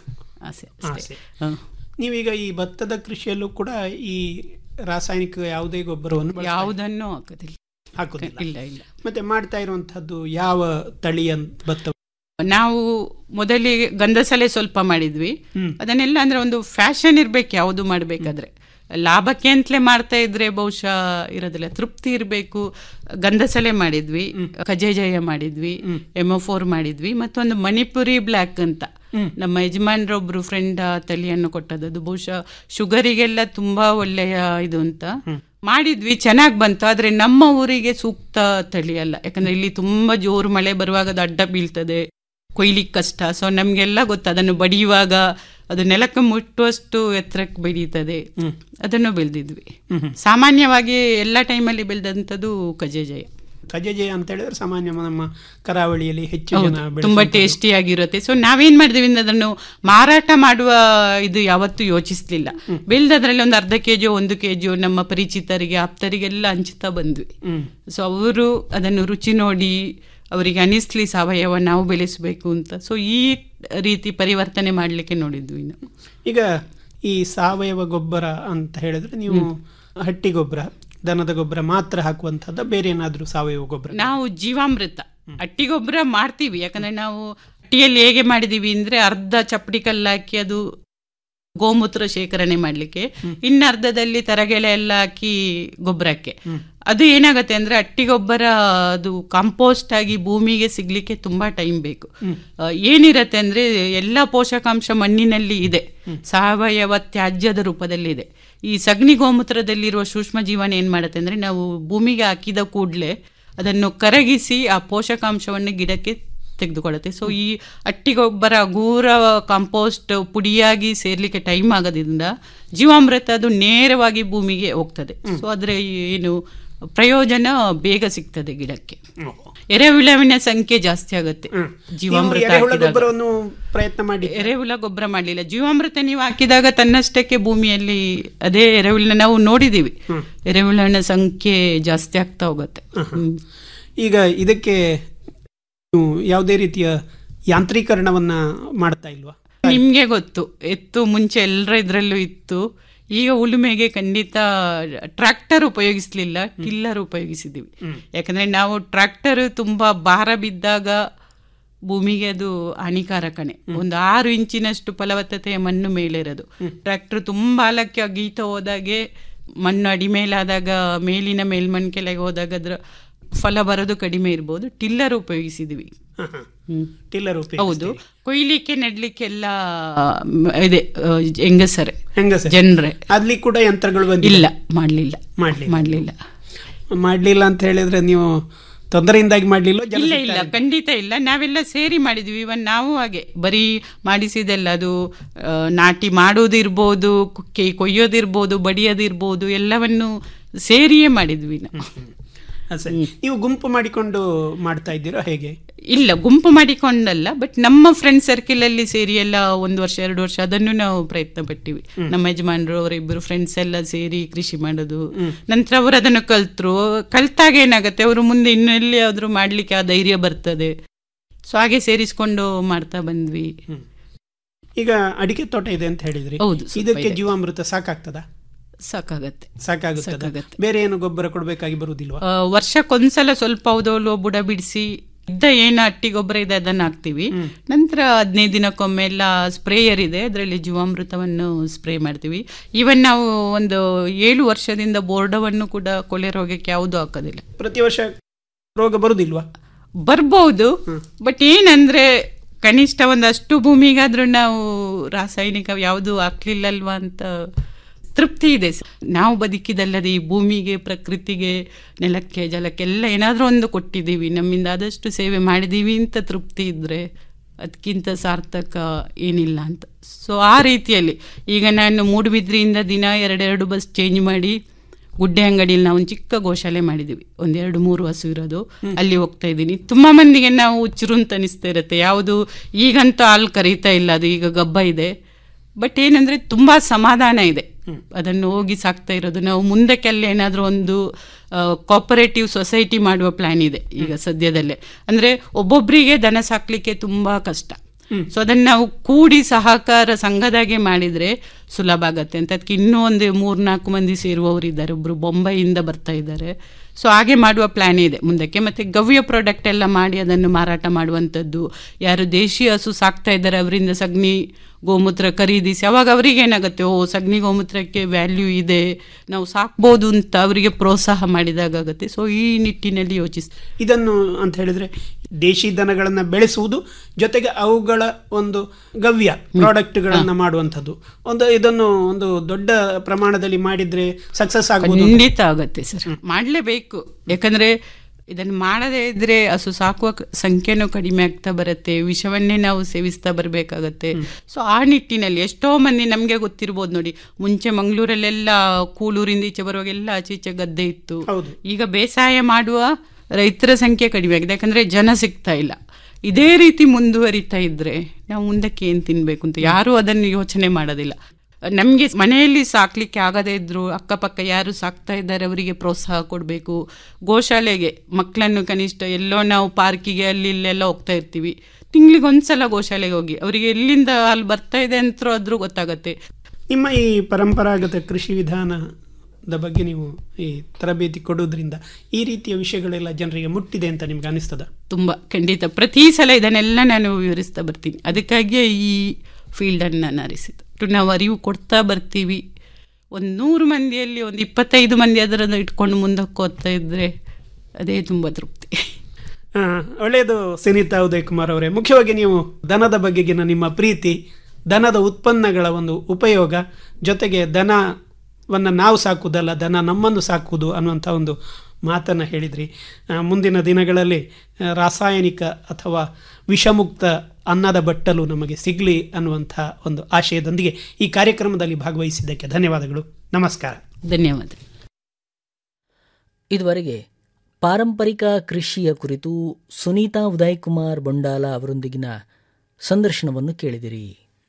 ಆಸೆ ಅಷ್ಟೇ. ಆಸೆ ಹ. ನೀವೀಗ ಈ ಭತ್ತದ ಕೃಷಿಯಲ್ಲೂ ಕೂಡ ಈ ರಾಸಾಯನಿಕ ಯಾವುದೇ ಗೊಬ್ಬರವನ್ನು ಬಳಸ್ತಾ ಯಾವುದನ್ನೂ ಹಾಕೋದಿಲ್ಲ ಹಾಕುದಿಲ್ಲ ಇಲ್ಲ ಇಲ್ಲ ಮತ್ತೆ ಮಾಡ್ತಾ ಇರುವಂತಹದ್ದು ಯಾವ ತಳಿಯ ಭತ್ತ ನಾವು ಮೊದಲಿಗೆ ಗಂಧಸಲೆ ಸ್ವಲ್ಪ ಮಾಡಿದ್ವಿ ಅದನ್ನೆಲ್ಲ ಅಂದ್ರೆ ಒಂದು ಫ್ಯಾಷನ್ ಇರ್ಬೇಕು ಯಾವುದು ಮಾಡ್ಬೇಕಾದ್ರೆ ಲಾಭಕ್ಕೆ ಅಂತಲೇ ಮಾಡ್ತಾ ಇದ್ರೆ ಬಹುಶಃ ಇರೋದಿಲ್ಲ ತೃಪ್ತಿ ಇರಬೇಕು ಗಂಧಸಲೆ ಮಾಡಿದ್ವಿ ಕಜೇಜಯ ಮಾಡಿದ್ವಿ ಎಮೋಫೋರ್ ಮಾಡಿದ್ವಿ ಮತ್ತೊಂದು ಮಣಿಪುರಿ ಬ್ಲ್ಯಾಕ್ ಅಂತ ನಮ್ಮ ಯಜಮಾನ್ರೊಬ್ರು ಫ್ರೆಂಡ್ ತಳಿಯನ್ನು ಕೊಟ್ಟದ್ದು ಅದು ಬಹುಶಃ ಶುಗರಿಗೆಲ್ಲ ತುಂಬಾ ಒಳ್ಳೆಯ ಇದು ಅಂತ ಮಾಡಿದ್ವಿ ಚೆನ್ನಾಗಿ ಬಂತು ಆದ್ರೆ ನಮ್ಮ ಊರಿಗೆ ಸೂಕ್ತ ತಳಿ ಅಲ್ಲ ಯಾಕಂದ್ರೆ ಇಲ್ಲಿ ತುಂಬಾ ಜೋರು ಮಳೆ ಬರುವಾಗ ಅದು ಅಡ್ಡ ಬೀಳ್ತದೆ ಕೊಯ್ಲಿಕ್ಕೆ ಕಷ್ಟ ಸೊ ನಮ್ಗೆಲ್ಲ ಗೊತ್ತು ಅದನ್ನು ಬಡಿಯುವಾಗ ಅದು ನೆಲಕ್ಕೆ ಮುಟ್ಟುವಷ್ಟು ಎತ್ತರಕ್ಕೆ ಬೆಳೀತದೆ ಅದನ್ನು ಬೆಳೆದಿದ್ವಿ ಸಾಮಾನ್ಯವಾಗಿ ಎಲ್ಲ ಟೈಮಲ್ಲಿ ಬೆಳೆದಂಥದ್ದು ಕಜೇಜಯ ಕಜಜೆ ಅಂತ ಹೇಳಿದ್ರೆ ಸಾಮಾನ್ಯ ನಮ್ಮ ಕರಾವಳಿಯಲ್ಲಿ ಹೆಚ್ಚು ಹೌದು, ಜನ ತುಂಬಾ ಬೆಳೆಸುವಂಥದ್ದು. ಟೇಸ್ಟಿ ಆಗಿರುತ್ತೆ ಸೊ ನಾವೇನ್ ಮಾಡಿದ್ವಿ ಅಂದ್ರೆ ಅದನ್ನು ಮಾರಾಟ ಮಾಡುವ ಇದು ಯಾವತ್ತೂ ಯೋಚಿಸ್ಲಿಲ್ಲ ಬೆಳೆದದ್ರಲ್ಲಿ ಒಂದು ಅರ್ಧ ಕೆಜಿ ಒಂದು ಕೆಜಿ ನಮ್ಮ ಪರಿಚಿತರಿಗೆ ಆಪ್ತರಿಗೆಲ್ಲ ಹಂಚ್ತಾ ಬಂದ್ವಿ ಹ್ಮ್. ಸೊ ಅವರು ಅದನ್ನು ರುಚಿ ನೋಡಿ ಅವರಿಗೆ ಅನಿಸ್ಲಿ ಸಾವಯವ ನಾವು ಬೆಳೆಸಬೇಕು ಅಂತ ಸೊ ಈ ರೀತಿ ಪರಿವರ್ತನೆ ಮಾಡಲಿಕ್ಕೆ ನೋಡಿದ್ವಿ ನಾವು ಈಗ ಈ ಸಾವಯವ ಗೊಬ್ಬರ ಅಂತ ಹೇಳಿದ್ರೆ ನೀವು ಹಟ್ಟಿ ಗೊಬ್ಬರ ದನದ ಗೊಬ್ಬರ ಮಾತ್ರ ಹಾಕುವಂತಹದ್ದು ಬೇರೆ ಏನಾದ್ರೂ ಸಾವಯವ ಗೊಬ್ಬರ ನಾವು ಜೀವಾಮೃತ ಅಟ್ಟಿ ಗೊಬ್ಬರ ಮಾಡ್ತೀವಿ ಯಾಕಂದ್ರೆ ನಾವು ಅಟ್ಟಿಯಲ್ಲಿ ಹೇಗೆ ಮಾಡಿದೀವಿ ಅಂದ್ರೆ ಅರ್ಧ ಚಪ್ಪಡಿ ಕಲ್ಲು ಹಾಕಿ ಅದು ಗೋಮೂತ್ರ ಶೇಖರಣೆ ಮಾಡ್ಲಿಕ್ಕೆ ಇನ್ನರ್ಧದಲ್ಲಿ ತರಗೆಲೆ ಎಲ್ಲ ಹಾಕಿ ಗೊಬ್ಬರಕ್ಕೆ ಅದು ಏನಾಗತ್ತೆ ಅಂದ್ರೆ ಅಟ್ಟಿ ಗೊಬ್ಬರ ಅದು ಕಾಂಪೋಸ್ಟ್ ಆಗಿ ಭೂಮಿಗೆ ಸಿಗ್ಲಿಕ್ಕೆ ತುಂಬಾ ಟೈಮ್ ಬೇಕು ಆ, ಏನಿರತ್ತೆ ಅಂದ್ರೆ ಎಲ್ಲ ಪೋಷಕಾಂಶ ಮಣ್ಣಿನಲ್ಲಿ ಇದೆ ಸಾವಯವ ತ್ಯಾಜ್ಯದ ರೂಪದಲ್ಲಿ ಇದೆ ಈ ಸಗಣಿ ಗೋಮೂತ್ರದಲ್ಲಿರುವ ಸೂಕ್ಷ್ಮ ಜೀವನ ಏನ್ ಮಾಡುತ್ತೆ ಅಂದ್ರೆ ನಾವು ಭೂಮಿಗೆ ಹಾಕಿದ ಕೂಡಲೇ ಅದನ್ನು ಕರಗಿಸಿ ಆ ಪೋಷಕಾಂಶವನ್ನು ಗಿಡಕ್ಕೆ ತೆಗೆದುಕೊಳ್ಳುತ್ತೆ ಸೊ ಈ ಅಟ್ಟಿ ಗೊಬ್ಬರ ಗೂರ ಕಾಂಪೋಸ್ಟ್ ಪುಡಿಯಾಗಿ ಸೇರ್ಲಿಕ್ಕೆ ಟೈಮ್ ಆಗೋದ್ರಿಂದ ಜೀವಾಮೃತ ಅದು ನೇರವಾಗಿ ಭೂಮಿಗೆ ಹೋಗ್ತದೆ ಸೊ ಅದ್ರ ಏನು ಪ್ರಯೋಜನ ಬೇಗ ಸಿಗ್ತದೆ ಗಿಡಕ್ಕೆ ಎರೆಹುಳವಿನ ಸಂಖ್ಯೆ ಜಾಸ್ತಿ ಆಗುತ್ತೆ ಜೀವಾಮೃತ ನೀವು ಎರೆಹುಳ ಹಾಕಿದಾಗ. ಗೊಬ್ಬರವನ್ನು ಪ್ರಯತ್ನ ಮಾಡಿ ಎರೆಹುಳ ಗೊಬ್ಬರ ಮಾಡಲಿಲ್ಲ ಜೀವಾಮೃತ ನೀವು ಹಾಕಿದಾಗ ತನ್ನಷ್ಟಕ್ಕೆ ಭೂಮಿಯಲ್ಲಿ ಅದೇ ಎರೆಹುಳನ ನಾವು ನೋಡಿದೀವಿ ಎರೆಹುಳನ ಸಂಖ್ಯೆ ಜಾಸ್ತಿ ಆಗ್ತಾ ಹೋಗುತ್ತೆ ಹ್ಮ್. ಈಗ ಇದಕ್ಕೆ ನೀವು ಯಾವುದೇ ರೀತಿಯ ಯಾಂತ್ರೀಕರಣವನ್ನ ಮಾಡ್ತಾ ಇಲ್ವಾ ನಿಮ್ಗೆ ಗೊತ್ತು ಎತ್ತು ಮುಂಚೆ ಎಲ್ಲರ ಇದ್ರಲ್ಲೂ ಇತ್ತು ಈಗ ಉಳುಮೆಗೆ ಖಂಡಿತ ಟ್ರ್ಯಾಕ್ಟರ್ ಉಪಯೋಗಿಸ್ಲಿಲ್ಲ ಟಿಲ್ಲರ್ ಉಪಯೋಗಿಸಿದೀವಿ ಯಾಕಂದ್ರೆ ನಾವು ಟ್ರ್ಯಾಕ್ಟರ್ ತುಂಬಾ ಭಾರ ಬಿದ್ದಾಗ ಭೂಮಿಗೆ ಅದು ಹಾನಿಕಾರಕನೇ ಒಂದು ಆರು ಇಂಚಿನಷ್ಟು ಫಲವತ್ತತೆಯ ಮಣ್ಣು ಮೇಲಿರೋದು ಟ್ರ್ಯಾಕ್ಟರ್ ತುಂಬಾ ಆಳಕ್ಕೆ ಅಗೀತ ಹೋದಾಗೆ ಮಣ್ಣು ಅಡಿಮೇಲಾದಾಗ ಮೇಲಿನ ಮೇಲ್ಮಣ್ಣು ಕೆಳಗೆ ಹೋದಾಗ ಅದ್ರ ಫಲ ಬರೋದು ಕಡಿಮೆ ಇರ್ಬೋದು ಟಿಲ್ಲರ್ ಉಪಯೋಗಿಸಿದ್ವಿ ಹ್ಮ್. ಟಿಲ್ಲರ್ ಹೌದು ಕೊಯ್ಲಿಕ್ಕೆ ನೆಡ್ಲಿಕ್ಕೆಲ್ಲ ಮ್, ಇದೆ ಆ, ಹೆಂಗಸರೆ ಹೆಂಗಸರೆ. ಜನರೇ ಅಲ್ಲಿ ಕೂಡ ಯಂತ್ರಗಳು ಬಂದಿಲ್ಲ ಇಲ್ಲ ಮಾಡ್ಲಿಲ್ಲ ಮಾಡ್ಲಿಲ್ಲ ಮಾಡ್ಲಿಲ್ಲ ಮಾಡ್ಲಿಲ್ಲ ಅಂತ ಹೇಳಿದ್ರೆ ನೀವು ತೊಂದರೆಯಿಂದಾಗಿ ಮಾಡ್ಲಿಲ್ಲ ಜನ ಇಲ್ಲ ಸಿಗ್ತಾ ಇಲ್ಲ ಇದ್ದಾರೆ. ಖಂಡಿತ ಇಲ್ಲ ನಾವೆಲ್ಲ ಸೇರಿ ಮಾಡಿದ್ವಿ ಇವನ್ ನಾವು ಹಾಗೆ ಬರೀ ಮಾಡಿಸಿದೆಲ್ಲ ಅದು ಆ, ನಾಟಿ ಮಾಡೋದಿರ್ಬೋದು ಕುಕ್ಕೆ ಕೊಯ್ಯೋದಿರ್ಬೋದು ಬಡಿಯೋದಿರ್ಬೋದು ಎಲ್ಲವನ್ನು ಸೇರಿಯೇ ಮಾಡಿದ್ವಿ ನಾವು ಹ, ಸರಿ. ನೀವು ಗುಂಪು ಮಾಡಿಕೊಂಡು ಮಾಡ್ತಾ ಇದ್ದೀರಾ ಹೇಗೆ ಇಲ್ಲ ಗುಂಪು ಮಾಡಿಕೊಂಡಲ್ಲ ಬಟ್ ನಮ್ಮ ಫ್ರೆಂಡ್ ಸರ್ಕಿಲ್ ಅಲ್ಲಿ ಸೇರಿ ಎಲ್ಲ ಒಂದು ವರ್ಷ ಎರಡು ವರ್ಷ ಅದನ್ನು ನಾವು ಪ್ರಯತ್ನ ಪಟ್ಟಿವಿ ನಮ್ಮ ಯಜಮಾನರು ಅವರಿಬ್ಬರು ಫ್ರೆಂಡ್ಸ್ ಎಲ್ಲ ಸೇರಿ ಕೃಷಿ ಮಾಡೋದು ನಂತರ ಅವರು ಅದನ್ನು ಕಲ್ತ್ರು ಕಲ್ತಾಗ ಏನಾಗುತ್ತೆ ಅವರು ಮುಂದೆ ಇನ್ನೆಲ್ಲಿ ಆದ್ರೂ ಮಾಡ್ಲಿಕ್ಕೆ ಆ ಧೈರ್ಯ ಬರ್ತದೆ ಸೊ ಹಾಗೆ ಸೇರಿಸ್ಕೊಂಡು ಮಾಡ್ತಾ ಬಂದ್ವಿ ಈಗ ಅಡಿಕೆ ತೋಟ ಇದೆ ಅಂತ ಹೇಳಿದ್ರಿ ಹೌದು, ಸ್ವಲ್ಪ ಇದಕ್ಕೆ ಇದೆ. ಜೀವಾಮೃತ ಸಾಕಾಗ್ತದ ಸಾಕಾಗತ್ತೆ ಸಾಕಾಗುತ್ತದೆ ಸಾಕಾಗತ್ತೆ. ಬೇರೆ ಏನು ಗೊಬ್ಬರ ಕೊಡಬೇಕಾಗಿ ಬರುವುದಿಲ್ವಾ ಆ, ವರ್ಷಕ್ಕೊಂದ್ಸಲ ಸ್ವಲ್ಪ ಹೌದೌಲು ಬುಡ ಬಿಡಿಸಿ ಇದ್ದ ಏನು ಅಟ್ಟಿ ಗೊಬ್ಬರ ಇದೆ ಅದನ್ನ ಹಾಕ್ತಿವಿ ನಂತರ ಹದಿನೈದು ದಿನಕ್ಕೊಮ್ಮೆ ಎಲ್ಲ ಸ್ಪ್ರೇಯರ್ ಇದೆ ಅದರಲ್ಲಿ ಜೀವಾಮೃತವನ್ನು ಸ್ಪ್ರೇ ಮಾಡ್ತೀವಿ ಈವನ್ ನಾವು ಒಂದು ಏಳು ವರ್ಷದಿಂದ ಬೋರ್ಡವನ್ನು ಕೂಡ ಕೊಳೆ ರೋಗಕ್ಕೆ ಯಾವುದು ಹಾಕೋದಿಲ್ಲ ಪ್ರತಿ ವರ್ಷ ರೋಗ ಬರುವುದಿಲ್ವಾ ಬರ್ಬೋದು ಬಟ್ ಏನಂದ್ರೆ ಕನಿಷ್ಠ ಒಂದಷ್ಟು ಭೂಮಿಗಾದ್ರೂ ನಾವು ರಾಸಾಯನಿಕ ಯಾವುದು ಹಾಕ್ಲಿಲ್ಲಲ್ವಾ ಅಂತ ತೃಪ್ತಿ ಇದೆ ಸ- ನಾವು ಬದುಕಿದಲ್ಲದೆ ಈ ಭೂಮಿಗೆ ಪ್ರಕೃತಿಗೆ ನೆಲಕ್ಕೆ ಜಲಕ್ಕೆಲ್ಲ ಏನಾದರೂ ಒಂದು ಕೊಟ್ಟಿದ್ದೀವಿ ನಮ್ಮಿಂದ ಆದಷ್ಟು ಸೇವೆ ಮಾಡಿದ್ದೀವಿ ಅಂತ ತೃಪ್ತಿ ಇದ್ರೆ ಅದಕ್ಕಿಂತ ಸಾರ್ಥಕ ಏನಿಲ್ಲ ಅಂತ ಸೊ ಆ ರೀತಿಯಲ್ಲಿ ಈಗ ನಾನು ಮೂಡುಬಿದ್ರಿಯಿಂದ ದಿನ ಎರಡೆರಡು ಬಸ್ ಚೇಂಜ್ ಮಾಡಿ ಗುಡ್ಡೆ ಅಂಗಡಿಯಲ್ಲಿ ನಾವು ಒಂದು ಚಿಕ್ಕ ಗೋಶಾಲೆ ಮಾಡಿದೀವಿ ಒಂದೆರಡು ಮೂರು ಹಸು ಇರೋದು ಅಲ್ಲಿ ಹೋಗ್ತಾ ಇದ್ದೀನಿ ತುಂಬಾ ಮಂದಿಗೆ ನಾವು ಹುಚ್ಚರು ಅಂತ ಅನಿಸ್ತಾ ಇರುತ್ತೆ ಯಾವುದು ಈಗಂತೂ ಹಾಲು ಕರೀತಾ ಇಲ್ಲ ಅದು ಈಗ ಗಬ್ಬ ಇದೆ ಬಟ್ ಏನಂದ್ರೆ ತುಂಬಾ ಸಮಾಧಾನ ಇದೆ ಅದನ್ನು ಹೋಗಿ ಸಾಕ್ತಾ ಇರೋದು ನಾವು ಮುಂದಕ್ಕೆಲ್ಲ ಏನಾದರೂ ಒಂದು ಕೋಪರೇಟಿವ್ ಸೊಸೈಟಿ ಮಾಡುವ ಪ್ಲಾನ್ ಇದೆ ಈಗ ಸದ್ಯದಲ್ಲೇ ಅಂದ್ರೆ ಒಬ್ಬೊಬ್ಬರಿಗೆ ದನ ಸಾಕ್ಲಿಕ್ಕೆ ತುಂಬಾ ಕಷ್ಟ ಸೊ ಅದನ್ನ ನಾವು ಕೂಡಿ ಸಹಕಾರ ಸಂಘದಾಗೆ ಮಾಡಿದ್ರೆ ಸುಲಭ ಆಗತ್ತೆ ಅಂತ ಅದಕ್ಕೆ ಇನ್ನೂ ಒಂದು ಮೂರ್ನಾಲ್ಕು ಮಂದಿ ಸೇರುವವರು ಇದ್ದಾರೆ ಒಬ್ರು ಬೊಂಬೈಯಿಂದ ಬರ್ತಾ ಇದ್ದಾರೆ ಸೊ ಹಾಗೆ ಮಾಡುವ ಪ್ಲಾನ್ ಇದೆ ಮುಂದಕ್ಕೆ ಮತ್ತೆ ಗವ್ಯ ಪ್ರಾಡಕ್ಟ್ ಎಲ್ಲ ಮಾಡಿ ಅದನ್ನು ಮಾರಾಟ ಮಾಡುವಂಥದ್ದು ಯಾರು ದೇಶೀಯ ಹಸು ಸಾಕ್ತಾ ಇದ್ದಾರೆ ಅವರಿಂದ ಸಗಣಿ ಗೋಮೂತ್ರ ಖರೀದಿಸಿ ಅವಾಗ ಅವರಿಗೆ ಏನಾಗುತ್ತೆ ಓ ಸಗಣಿ ಗೋಮೂತ್ರಕ್ಕೆ ವ್ಯಾಲ್ಯೂ ಇದೆ ನಾವು ಸಾಕ್ಬೋದು ಅಂತ ಅವರಿಗೆ ಪ್ರೋತ್ಸಾಹ ಮಾಡಿದಾಗ ಆಗುತ್ತೆ ಸೊ ಈ ನಿಟ್ಟಿನಲ್ಲಿ ಯೋಚಿಸ್ ಇದನ್ನು ಅಂತ ಹೇಳಿದ್ರೆ ದೇಶಿ ದನಗಳನ್ನ ಬೆಳೆಸುವುದು ಜೊತೆಗೆ ಅವುಗಳ ಒಂದು ಗವ್ಯ ಪ್ರಾಡಕ್ಟ್ಗಳನ್ನ ಮಾಡುವಂಥದ್ದು ಒಂದು ಇದನ್ನು ಒಂದು ದೊಡ್ಡ ಪ್ರಮಾಣದಲ್ಲಿ ಮಾಡಿದ್ರೆ ಸಕ್ಸಸ್ ಆಗ್ಬೋದು ಖಂಡಿತ ಆಗತ್ತೆ ಸರ್ ಮಾಡಲೇಬೇಕು ಯಾಕಂದ್ರೆ ಇದನ್ನು ಮಾಡದೇ ಇದ್ರೆ ಹಸು ಸಾಕುವ ಕ- ಸಂಖ್ಯೆನೂ ಕಡಿಮೆ ಆಗ್ತಾ ಬರುತ್ತೆ ವಿಷವನ್ನೇ ನಾವು ಸೇವಿಸ್ತಾ ಬರಬೇಕಾಗತ್ತೆ ಸೊ ಆ ನಿಟ್ಟಿನಲ್ಲಿ ಎಷ್ಟೋ ಮಂದಿ ನಮಗೆ ಗೊತ್ತಿರ್ಬೋದು ನೋಡಿ ಮುಂಚೆ ಮಂಗಳೂರಲ್ಲೆಲ್ಲ ಕೂಳೂರಿಂದ ಈಚೆ ಬರುವಾಗೆಲ್ಲ ಆಚೆ ಈಚೆ ಗದ್ದೆ ಇತ್ತು ಈಗ ಬೇಸಾಯ ಮಾಡುವ ರೈತರ ಸಂಖ್ಯೆ ಕಡಿಮೆ ಆಗಿದೆ ಯಾಕಂದ್ರೆ ಜನ ಸಿಗ್ತಾ ಇಲ್ಲ ಇದೇ ರೀತಿ ಮುಂದುವರಿತಾ ಇದ್ರೆ ನಾವು ಮುಂದಕ್ಕೆ ಏನು ತಿನ್ಬೇಕು ಅಂತ ಯಾರೂ ಅದನ್ನು ಯೋಚನೆ ಮಾಡೋದಿಲ್ಲ ನಮಗೆ ಮನೆಯಲ್ಲಿ ಸಾಕ್ಲಿಕ್ಕೆ ಆಗದೇ ಇದ್ರು ಅಕ್ಕಪಕ್ಕ ಯಾರು ಸಾಕ್ತಾ ಇದ್ದಾರೆ ಅವರಿಗೆ ಪ್ರೋತ್ಸಾಹ ಕೊಡಬೇಕು ಗೋಶಾಲೆಗೆ ಮಕ್ಕಳನ್ನು ಕನಿಷ್ಠ ಎಲ್ಲೋ ನಾವು ಪಾರ್ಕಿಗೆ ಅಲ್ಲಿ ಇಲ್ಲೆಲ್ಲ ಹೋಗ್ತಾ ಇರ್ತೀವಿ ತಿಂಗಳಿಗೆ ಒಂದ್ಸಲ ಗೋಶಾಲೆಗೆ ಹೋಗಿ ಅವರಿಗೆ ಎಲ್ಲಿಂದ ಅಲ್ಲಿ ಬರ್ತಾ ಇದೆ ಅಂತ ಆದ್ರೂ ಗೊತ್ತಾಗತ್ತೆ ನಿಮ್ಮ ಈ ಪರಂಪರಾಗತ ಕೃಷಿ ವಿಧಾನದ ಬಗ್ಗೆ ನೀವು ಈ ತರಬೇತಿ ಕೊಡೋದ್ರಿಂದ ಈ ರೀತಿಯ ವಿಷಯಗಳೆಲ್ಲ ಜನರಿಗೆ ಮುಟ್ಟಿದೆ ಅಂತ ನಿಮ್ಗೆ ಅನಿಸ್ತದ ತುಂಬ ಖಂಡಿತ ಪ್ರತಿ ಸಲ ಇದನ್ನೆಲ್ಲ ನಾನು ವಿವರಿಸ್ತಾ ಬರ್ತೀನಿ ಅದಕ್ಕಾಗಿಯೇ ಈ ಫೀಲ್ಡನ್ನು ನಾನು ಆರಿಸಿದ್ದು ಒಟ್ಟು ನಾವು ಅರಿವು ಕೊಡ್ತಾ ಬರ್ತೀವಿ ಒಂದು ನೂರು ಮಂದಿಯಲ್ಲಿ ಒಂದು ಇಪ್ಪತ್ತೈದು ಮಂದಿ ಅದರನ್ನು ಇಟ್ಕೊಂಡು ಮುಂದಕ್ಕೆ ಹೋಗ್ತಾ ಇದ್ರೆ ಅದೇ ತುಂಬ ತೃಪ್ತಿ ಆ, ಒಳ್ಳೆಯದು ಸುನೀತಾ ಉದಯ್ ಕುಮಾರ್ ಅವರೇ ಮುಖ್ಯವಾಗಿ ನೀವು ದನದ ಬಗೆಗಿನ ನಿಮ್ಮ ಪ್ರೀತಿ ದನದ ಉತ್ಪನ್ನಗಳ ಒಂದು ಉಪಯೋಗ ಜೊತೆಗೆ ದನವನ್ನು ನಾವು ಸಾಕುವುದಲ್ಲ ದನ ನಮ್ಮನ್ನು ಸಾಕುವುದು ಅನ್ನುವಂಥ ಒಂದು ಮಾತನ್ನು ಹೇಳಿದ್ರಿ ಆ, ಮುಂದಿನ ದಿನಗಳಲ್ಲಿ ಆ, ರಾಸಾಯನಿಕ ಅಥವಾ ವಿಷಮುಕ್ತ ಅನ್ನದ ಬಟ್ಟಲು ನಮಗೆ ಸಿಗಲಿ ಅನ್ನುವಂಥ ಒಂದು ಆಶಯದೊಂದಿಗೆ ಈ ಕಾರ್ಯಕ್ರಮದಲ್ಲಿ ಭಾಗವಹಿಸಿದ್ದಕ್ಕೆ ಧನ್ಯವಾದಗಳು ನಮಸ್ಕಾರ ಧನ್ಯವಾದ ಇದುವರೆಗೆ ಪಾರಂಪರಿಕ ಕೃಷಿಯ ಕುರಿತು ಸುನೀತಾ ಉದಯ್ ಕುಮಾರ್ ಬೊಂಡಾಲ ಅವರೊಂದಿಗಿನ ಸಂದರ್ಶನವನ್ನು ಕೇಳಿದಿರಿ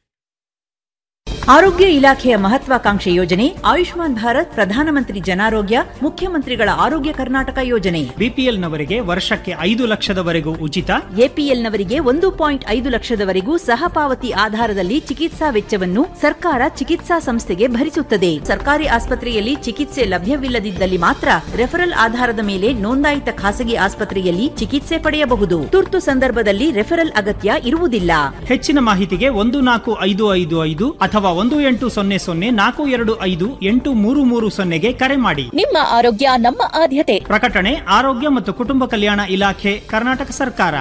ಆರೋಗ್ಯ ಇಲಾಖೆಯ ಮಹತ್ವಾಕಾಂಕ್ಷೆ ಯೋಜನೆ ಆಯುಷ್ಮಾನ್ ಭಾರತ್ ಪ್ರಧಾನಮಂತ್ರಿ ಜನಾರೋಗ್ಯ ಮುಖ್ಯಮಂತ್ರಿಗಳ ಆರೋಗ್ಯ ಕರ್ನಾಟಕ ಯೋಜನೆ ಬಿಪಿಎಲ್ ನವರಿಗೆ ವರ್ಷಕ್ಕೆ ಐದು ಲಕ್ಷದವರೆಗೂ ಉಚಿತ ಎಪಿಎಲ್ನವರಿಗೆ ಒಂದು ಪಾಯಿಂಟ್ ಐದು ಲಕ್ಷದವರೆಗೂ ಸಹಪಾವತಿ ಆಧಾರದಲ್ಲಿ ಚಿಕಿತ್ಸಾ ವೆಚ್ಚವನ್ನು ಸರ್ಕಾರ ಚಿಕಿತ್ಸಾ ಸಂಸ್ಥೆಗೆ ಭರಿಸುತ್ತದೆ ಸರ್ಕಾರಿ ಆಸ್ಪತ್ರೆಯಲ್ಲಿ ಚಿಕಿತ್ಸೆ ಲಭ್ಯವಿಲ್ಲದಿದ್ದಲ್ಲಿ ಮಾತ್ರ ರೆಫರಲ್ ಆಧಾರದ ಮೇಲೆ ನೋಂದಾಯಿತ ಖಾಸಗಿ ಆಸ್ಪತ್ರೆಯಲ್ಲಿ ಚಿಕಿತ್ಸೆ ಪಡೆಯಬಹುದು ತುರ್ತು ಸಂದರ್ಭದಲ್ಲಿ ರೆಫರಲ್ ಅಗತ್ಯ ಇರುವುದಿಲ್ಲ ಹೆಚ್ಚಿನ ಮಾಹಿತಿಗೆ ಒಂದು ನಾಲ್ಕು ಐದು ಐದು ಐದು ಅಥವಾ ಒಂದು ಎಂಟು ಸೊನ್ನೆ ಸೊನ್ನೆ ನಾಲ್ಕು ಎರಡು ಐದು ಎಂಟು ಮೂರು ಮೂರು ಸೊನ್ನೆಗೆ ಕರೆ ಮಾಡಿ ನಿಮ್ಮ ಆರೋಗ್ಯ ನಮ್ಮ ಆದ್ಯತೆ ಪ್ರಕಟಣೆ ಆರೋಗ್ಯ ಮತ್ತು ಕುಟುಂಬ ಕಲ್ಯಾಣ ಇಲಾಖೆ ಕರ್ನಾಟಕ ಸರ್ಕಾರ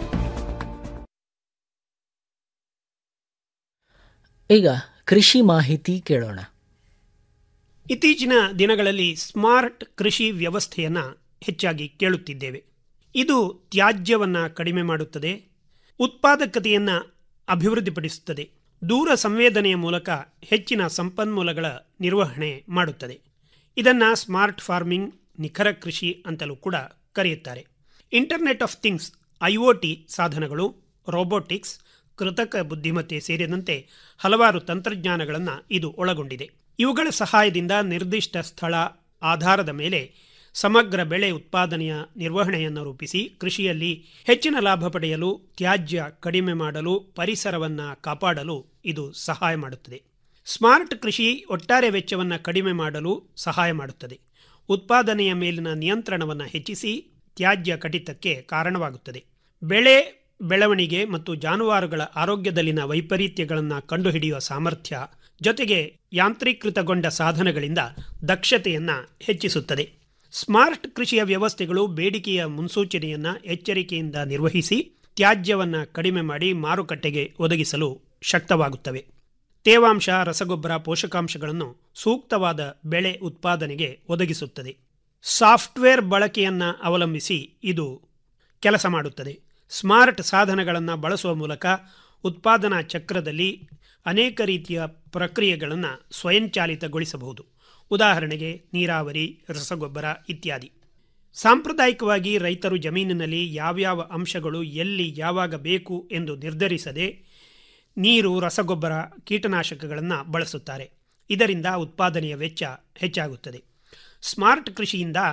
ಈಗ ಕೃಷಿ ಮಾಹಿತಿ ಕೇಳೋಣ ಇತ್ತೀಚಿನ ದಿನಗಳಲ್ಲಿ ಸ್ಮಾರ್ಟ್ ಕೃಷಿ ವ್ಯವಸ್ಥೆಯನ್ನು ಹೆಚ್ಚಾಗಿ ಕೇಳುತ್ತಿದ್ದೇವೆ ಇದು ತ್ಯಾಜ್ಯವನ್ನು ಕಡಿಮೆ ಮಾಡುತ್ತದೆ ಉತ್ಪಾದಕತೆಯನ್ನು ಅಭಿವೃದ್ಧಿಪಡಿಸುತ್ತದೆ ದೂರ ಸಂವೇದನೆಯ ಮೂಲಕ ಹೆಚ್ಚಿನ ಸಂಪನ್ಮೂಲಗಳ ನಿರ್ವಹಣೆ ಮಾಡುತ್ತದೆ ಇದನ್ನು ಸ್ಮಾರ್ಟ್ ಫಾರ್ಮಿಂಗ್ ನಿಖರ ಕೃಷಿ ಅಂತಲೂ ಕೂಡ ಕರೆಯುತ್ತಾರೆ ಇಂಟರ್ನೆಟ್ ಆಫ್ ಥಿಂಗ್ಸ್ ಐಒಟಿ ಸಾಧನಗಳು ರೋಬೋಟಿಕ್ಸ್ ಕೃತಕ ಬುದ್ಧಿಮತ್ತೆ ಸೇರಿದಂತೆ ಹಲವಾರು ತಂತ್ರಜ್ಞಾನಗಳನ್ನು ಇದು ಒಳಗೊಂಡಿದೆ ಇವುಗಳ ಸಹಾಯದಿಂದ ನಿರ್ದಿಷ್ಟ ಸ್ಥಳ ಆಧಾರದ ಮೇಲೆ ಸಮಗ್ರ ಬೆಳೆ ಉತ್ಪಾದನೆಯ ನಿರ್ವಹಣೆಯನ್ನು ರೂಪಿಸಿ ಕೃಷಿಯಲ್ಲಿ ಹೆಚ್ಚಿನ ಲಾಭ ಪಡೆಯಲು ತ್ಯಾಜ್ಯ ಕಡಿಮೆ ಮಾಡಲು ಪರಿಸರವನ್ನು ಕಾಪಾಡಲು ಇದು ಸಹಾಯ ಮಾಡುತ್ತದೆ ಸ್ಮಾರ್ಟ್ ಕೃಷಿ ಒಟ್ಟಾರೆ ವೆಚ್ಚವನ್ನು ಕಡಿಮೆ ಮಾಡಲು ಸಹಾಯ ಮಾಡುತ್ತದೆ ಉತ್ಪಾದನೆಯ ಮೇಲಿನ ನಿಯಂತ್ರಣವನ್ನು ಹೆಚ್ಚಿಸಿ ತ್ಯಾಜ್ಯ ಕಡಿತಕ್ಕೆ ಕಾರಣವಾಗುತ್ತದೆ ಬೆಳೆ ಬೆಳವಣಿಗೆ ಮತ್ತು ಜಾನುವಾರುಗಳ ಆರೋಗ್ಯದಲ್ಲಿನ ವೈಪರೀತ್ಯಗಳನ್ನು ಕಂಡುಹಿಡಿಯುವ ಸಾಮರ್ಥ್ಯ ಜೊತೆಗೆ ಯಾಂತ್ರೀಕೃತಗೊಂಡ ಸಾಧನಗಳಿಂದ ದಕ್ಷತೆಯನ್ನು ಹೆಚ್ಚಿಸುತ್ತದೆ ಸ್ಮಾರ್ಟ್ ಕೃಷಿಯ ವ್ಯವಸ್ಥೆಗಳು ಬೇಡಿಕೆಯ ಮುನ್ಸೂಚನೆಯನ್ನು ಎಚ್ಚರಿಕೆಯಿಂದ ನಿರ್ವಹಿಸಿ ತ್ಯಾಜ್ಯವನ್ನು ಕಡಿಮೆ ಮಾಡಿ ಮಾರುಕಟ್ಟೆಗೆ ಒದಗಿಸಲು ಶಕ್ತವಾಗುತ್ತವೆ ತೇವಾಂಶ ರಸಗೊಬ್ಬರ ಪೋಷಕಾಂಶಗಳನ್ನು ಸೂಕ್ತವಾದ ಬೆಳೆ ಉತ್ಪಾದನೆಗೆ ಒದಗಿಸುತ್ತದೆ ಸಾಫ್ಟ್ವೇರ್ ಬಳಕೆಯನ್ನು ಅವಲಂಬಿಸಿ ಇದು ಕೆಲಸ ಮಾಡುತ್ತದೆ ಸ್ಮಾರ್ಟ್ ಸಾಧನಗಳನ್ನು ಬಳಸುವ ಮೂಲಕ ಉತ್ಪಾದನಾ ಚಕ್ರದಲ್ಲಿ ಅನೇಕ ರೀತಿಯ ಪ್ರಕ್ರಿಯೆಗಳನ್ನು ಸ್ವಯಂಚಾಲಿತಗೊಳಿಸಬಹುದು ಉದಾಹರಣೆಗೆ ನೀರಾವರಿ ರಸಗೊಬ್ಬರ ಇತ್ಯಾದಿ ಸಾಂಪ್ರದಾಯಿಕವಾಗಿ ರೈತರು ಜಮೀನಿನಲ್ಲಿ ಯಾವ್ಯಾವ ಅಂಶಗಳು ಎಲ್ಲಿ ಯಾವಾಗ ಬೇಕು ಎಂದು ನಿರ್ಧರಿಸದೆ ನೀರು ರಸಗೊಬ್ಬರ ಕೀಟನಾಶಕಗಳನ್ನು ಬಳಸುತ್ತಾರೆ ಇದರಿಂದ ಉತ್ಪಾದನೆಯ ವೆಚ್ಚ ಹೆಚ್ಚಾಗುತ್ತದೆ ಸ್ಮಾರ್ಟ್ ಕೃಷಿಯಿಂದ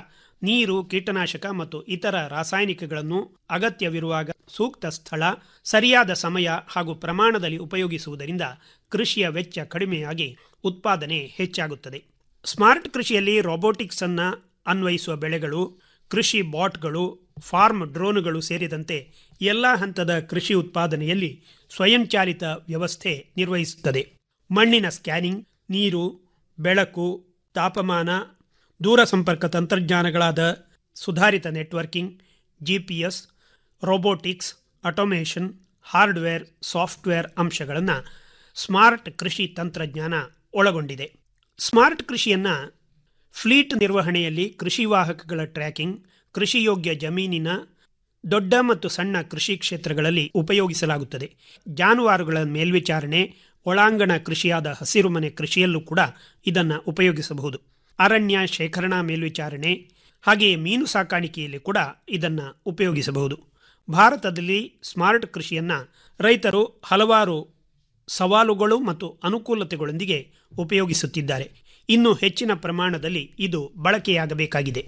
ನೀರು ಕೀಟನಾಶಕ ಮತ್ತು ಇತರ ರಾಸಾಯನಿಕಗಳನ್ನು ಅಗತ್ಯವಿರುವಾಗ ಸೂಕ್ತ ಸ್ಥಳ ಸರಿಯಾದ ಸಮಯ ಹಾಗೂ ಪ್ರಮಾಣದಲ್ಲಿ ಉಪಯೋಗಿಸುವುದರಿಂದ ಕೃಷಿಯ ವೆಚ್ಚ ಕಡಿಮೆಯಾಗಿ ಉತ್ಪಾದನೆ ಹೆಚ್ಚಾಗುತ್ತದೆ ಸ್ಮಾರ್ಟ್ ಕೃಷಿಯಲ್ಲಿ ರೋಬೋಟಿಕ್ಸ್ ಅನ್ನ ಅನ್ವಯಿಸುವ ಬೆಳೆಗಳು ಕೃಷಿ ಬಾಟ್ಗಳು ಫಾರ್ಮ್ ಡ್ರೋನ್ಗಳು ಸೇರಿದಂತೆ ಎಲ್ಲ ಹಂತದ ಕೃಷಿ ಉತ್ಪಾದನೆಯಲ್ಲಿ ಸ್ವಯಂಚಾಲಿತ ವ್ಯವಸ್ಥೆ ನಿರ್ವಹಿಸುತ್ತದೆ ಮಣ್ಣಿನ ಸ್ಕ್ಯಾನಿಂಗ್ ನೀರು ಬೆಳಕು ತಾಪಮಾನ ದೂರ ಸಂಪರ್ಕ ತಂತ್ರಜ್ಞಾನಗಳಾದ ಸುಧಾರಿತ networking GPS robotics automation hardware software ಅಂಶಗಳನ್ನು ಸ್ಮಾರ್ಟ್ ಕೃಷಿ ತಂತ್ರಜ್ಞಾನ ಒಳಗೊಂಡಿದೆ ಸ್ಮಾರ್ಟ್ ಕೃಷಿಯನ್ನು ಫ್ಲೀಟ್ ನಿರ್ವಹಣೆಯಲ್ಲಿ ಕೃಷಿ ವಾಹಕಗಳ ಟ್ರ್ಯಾಕಿಂಗ್ ಕೃಷಿಯೋಗ್ಯ ಜಮೀನಿನ ದೊಡ್ಡ ಮತ್ತು ಸಣ್ಣ ಕೃಷಿ ಕ್ಷೇತ್ರಗಳಲ್ಲಿ ಉಪಯೋಗಿಸಲಾಗುತ್ತದೆ ಜಾನುವಾರುಗಳ ಮೇಲ್ವಿಚಾರಣೆ ಒಳಾಂಗಣ ಕೃಷಿಯಾದ ಹಸಿರುಮನೆ ಕೃಷಿಯಲ್ಲೂ ಕೂಡ ಇದನ್ನು ಉಪಯೋಗಿಸಬಹುದು ಅರಣ್ಯ ಶೇಖರಣಾ ಮೇಲ್ವಿಚಾರಣೆ ಹಾಗೆಯೇ ಮೀನು ಸಾಕಾಣಿಕೆಯಲ್ಲಿ ಕೂಡ ಇದನ್ನು ಉಪಯೋಗಿಸಬಹುದು ಭಾರತದಲ್ಲಿ ಸ್ಮಾರ್ಟ್ ಕೃಷಿಯನ್ನು ರೈತರು ಹಲವಾರು ಸವಾಲುಗಳು ಮತ್ತು ಅನುಕೂಲತೆಗಳೊಂದಿಗೆ ಉಪಯೋಗಿಸುತ್ತಿದ್ದಾರೆ ಇನ್ನು ಹೆಚ್ಚಿನ ಪ್ರಮಾಣದಲ್ಲಿ ಇದು ಬಳಕೆಯಾಗಬೇಕಾಗಿದೆ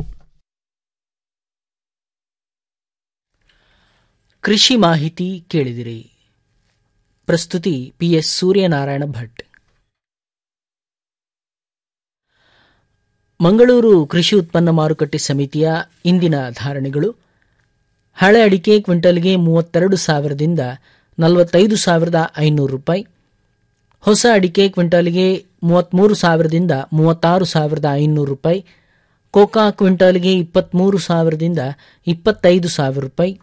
ಕೃಷಿ ಮಾಹಿತಿ ಕೇಳಿದಿರಿ ಪ್ರಸ್ತುತಿ ಪಿಎಸ್ ಸೂರ್ಯನಾರಾಯಣ ಭಟ್ ಮಂಗಳೂರು ಕೃಷಿ ಉತ್ಪನ್ನ ಮಾರುಕಟ್ಟೆ ಸಮಿತಿಯ ಇಂದಿನ ಧಾರಣೆಗಳು ಹಳೆ ಅಡಿಕೆ ಕ್ವಿಂಟಲ್ಗೆ ಮೂವತ್ತೆರಡು ಸಾವಿರದಿಂದ ನಲವತ್ತೈದು ಸಾವಿರದ ಐನೂರು ರೂಪಾಯಿ ಹೊಸ ಅಡಿಕೆ ಕ್ವಿಂಟಲ್ಗೆ ಮೂವತ್ತ್ಮೂರು ಸಾವಿರದಿಂದ ಮೂವತ್ತಾರು ಸಾವಿರದ ಐನೂರು ರೂಪಾಯಿ ಕೋಕಾ ಕ್ವಿಂಟಲ್ಗೆ ಇಪ್ಪತ್ತ್ಮೂರು ಸಾವಿರದಿಂದ ಇಪ್ಪತ್ತೈದು ಸಾವಿರ ರೂಪಾಯಿ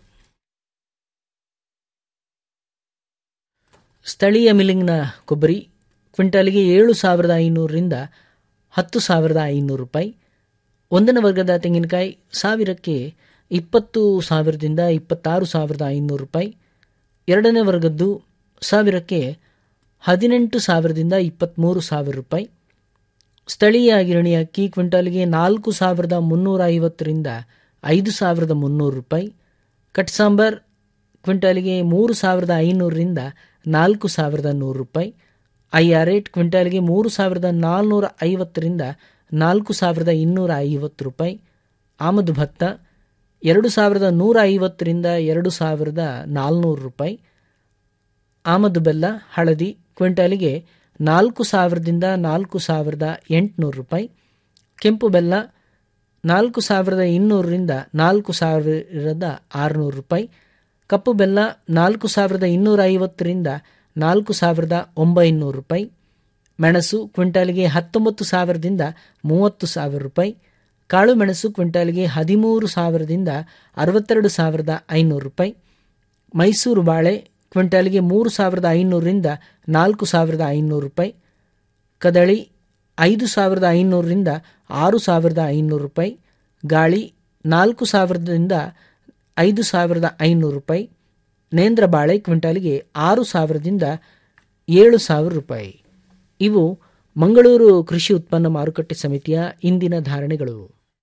ಸ್ಥಳೀಯ ಮಿಲ್ಲಿಂಗ್ನ ಕೊಬ್ಬರಿ ಕ್ವಿಂಟಲ್ಗೆ ಏಳು ಸಾವಿರದ ಐನೂರರಿಂದ ಹತ್ತು ಸಾವಿರದ ಐನೂರು ರೂಪಾಯಿ ಒಂದನೇ ವರ್ಗದ ತೆಂಗಿನಕಾಯಿ ಸಾವಿರಕ್ಕೆ ಇಪ್ಪತ್ತು ಸಾವಿರದಿಂದ ಇಪ್ಪತ್ತಾರು ಸಾವಿರದ ಐನೂರು ರೂಪಾಯಿ ಎರಡನೇ ವರ್ಗದ್ದು ಸಾವಿರಕ್ಕೆ ಹದಿನೆಂಟು ಸಾವಿರದಿಂದ ಇಪ್ಪತ್ತ್ಮೂರು ಸಾವಿರ ರೂಪಾಯಿ ಸ್ಥಳೀಯ ಗಿರಣಿ ಅಕ್ಕಿ ಕ್ವಿಂಟಲ್ಗೆ ನಾಲ್ಕು ಸಾವಿರದ ಮುನ್ನೂರ ಐವತ್ತರಿಂದ ಐದು ಸಾವಿರದ ಮುನ್ನೂರು ರೂಪಾಯಿ ಕಟ್ ಸಾಂಬಾರ್ ಕ್ವಿಂಟಲ್ಗೆ ಮೂರು ಸಾವಿರದ ಐನೂರರಿಂದ ನಾಲ್ಕು ಸಾವಿರದ ನೂರು ರೂಪಾಯಿ ಐ ಆರ್ ರೇಟ್ ಕ್ವಿಂಟಲ್ಗೆ ಮೂರು ಸಾವಿರದ ನಾಲ್ನೂರ ಐವತ್ತರಿಂದ ನಾಲ್ಕು ಸಾವಿರದ ಇನ್ನೂರ ಐವತ್ತು ರೂಪಾಯಿ ಆಮದು ಭತ್ತ ಎರಡು ಸಾವಿರದ ನೂರ ಐವತ್ತರಿಂದ ಎರಡು ಸಾವಿರದ ನಾಲ್ನೂರು ರೂಪಾಯಿ ಆಮದು ಬೆಲ್ಲ ಹಳದಿ ಕ್ವಿಂಟಲ್ಗೆ ನಾಲ್ಕು ಸಾವಿರದಿಂದ ನಾಲ್ಕು ಸಾವಿರದ ಎಂಟುನೂರು ರೂಪಾಯಿ ಕೆಂಪು ಬೆಲ್ಲ ನಾಲ್ಕು ಸಾವಿರದ ಇನ್ನೂರರಿಂದ ನಾಲ್ಕು ಸಾವಿರದ ಆರುನೂರು ರೂಪಾಯಿ ಕಪ್ಪು ಬೆಲ್ಲ ನಾಲ್ಕು ಸಾವಿರದ ಇನ್ನೂರ ಐವತ್ತರಿಂದ ನಾಲ್ಕು ಸಾವಿರದ ಒಂಬೈನೂರು ರೂಪಾಯಿ ಮೆಣಸು ಕ್ವಿಂಟಾಲ್ಗೆ ಹತ್ತೊಂಬತ್ತು ಸಾವಿರದಿಂದ ಮೂವತ್ತು ಸಾವಿರ ರೂಪಾಯಿ ಕಾಳು ಮೆಣಸು ಕ್ವಿಂಟಾಲ್ಗೆ ಹದಿಮೂರು ಸಾವಿರದಿಂದ ಅರವತ್ತೆರಡು ಸಾವಿರದ ಐನೂರು ರೂಪಾಯಿ ಮೈಸೂರು ಬಾಳೆ ಕ್ವಿಂಟಾಲ್ಗೆ ಮೂರು ಸಾವಿರದ ಐನೂರರಿಂದ ನಾಲ್ಕು ಸಾವಿರದ ಐನೂರು ರೂಪಾಯಿ ಕದಳಿ ಐದು ಸಾವಿರದ ಐನೂರರಿಂದ ಆರು ಸಾವಿರದ ಐನೂರು ರೂಪಾಯಿ ಗಾಳಿ ನಾಲ್ಕು ಸಾವಿರದಿಂದ ಐದು ಸಾವಿರದ ಐನೂರು ರೂಪಾಯಿ ನೇಂದ್ರ ಬಾಳೆ ಕ್ವಿಂಟಾಲಿಗೆ ಆರು ಸಾವಿರದಿಂದ ಏಳು ಸಾವಿರ ರೂಪಾಯಿ ಇವು ಮಂಗಳೂರು ಕೃಷಿ ಉತ್ಪನ್ನ ಮಾರುಕಟ್ಟೆ ಸಮಿತಿಯ ಇಂದಿನ ಧಾರಣೆಗಳು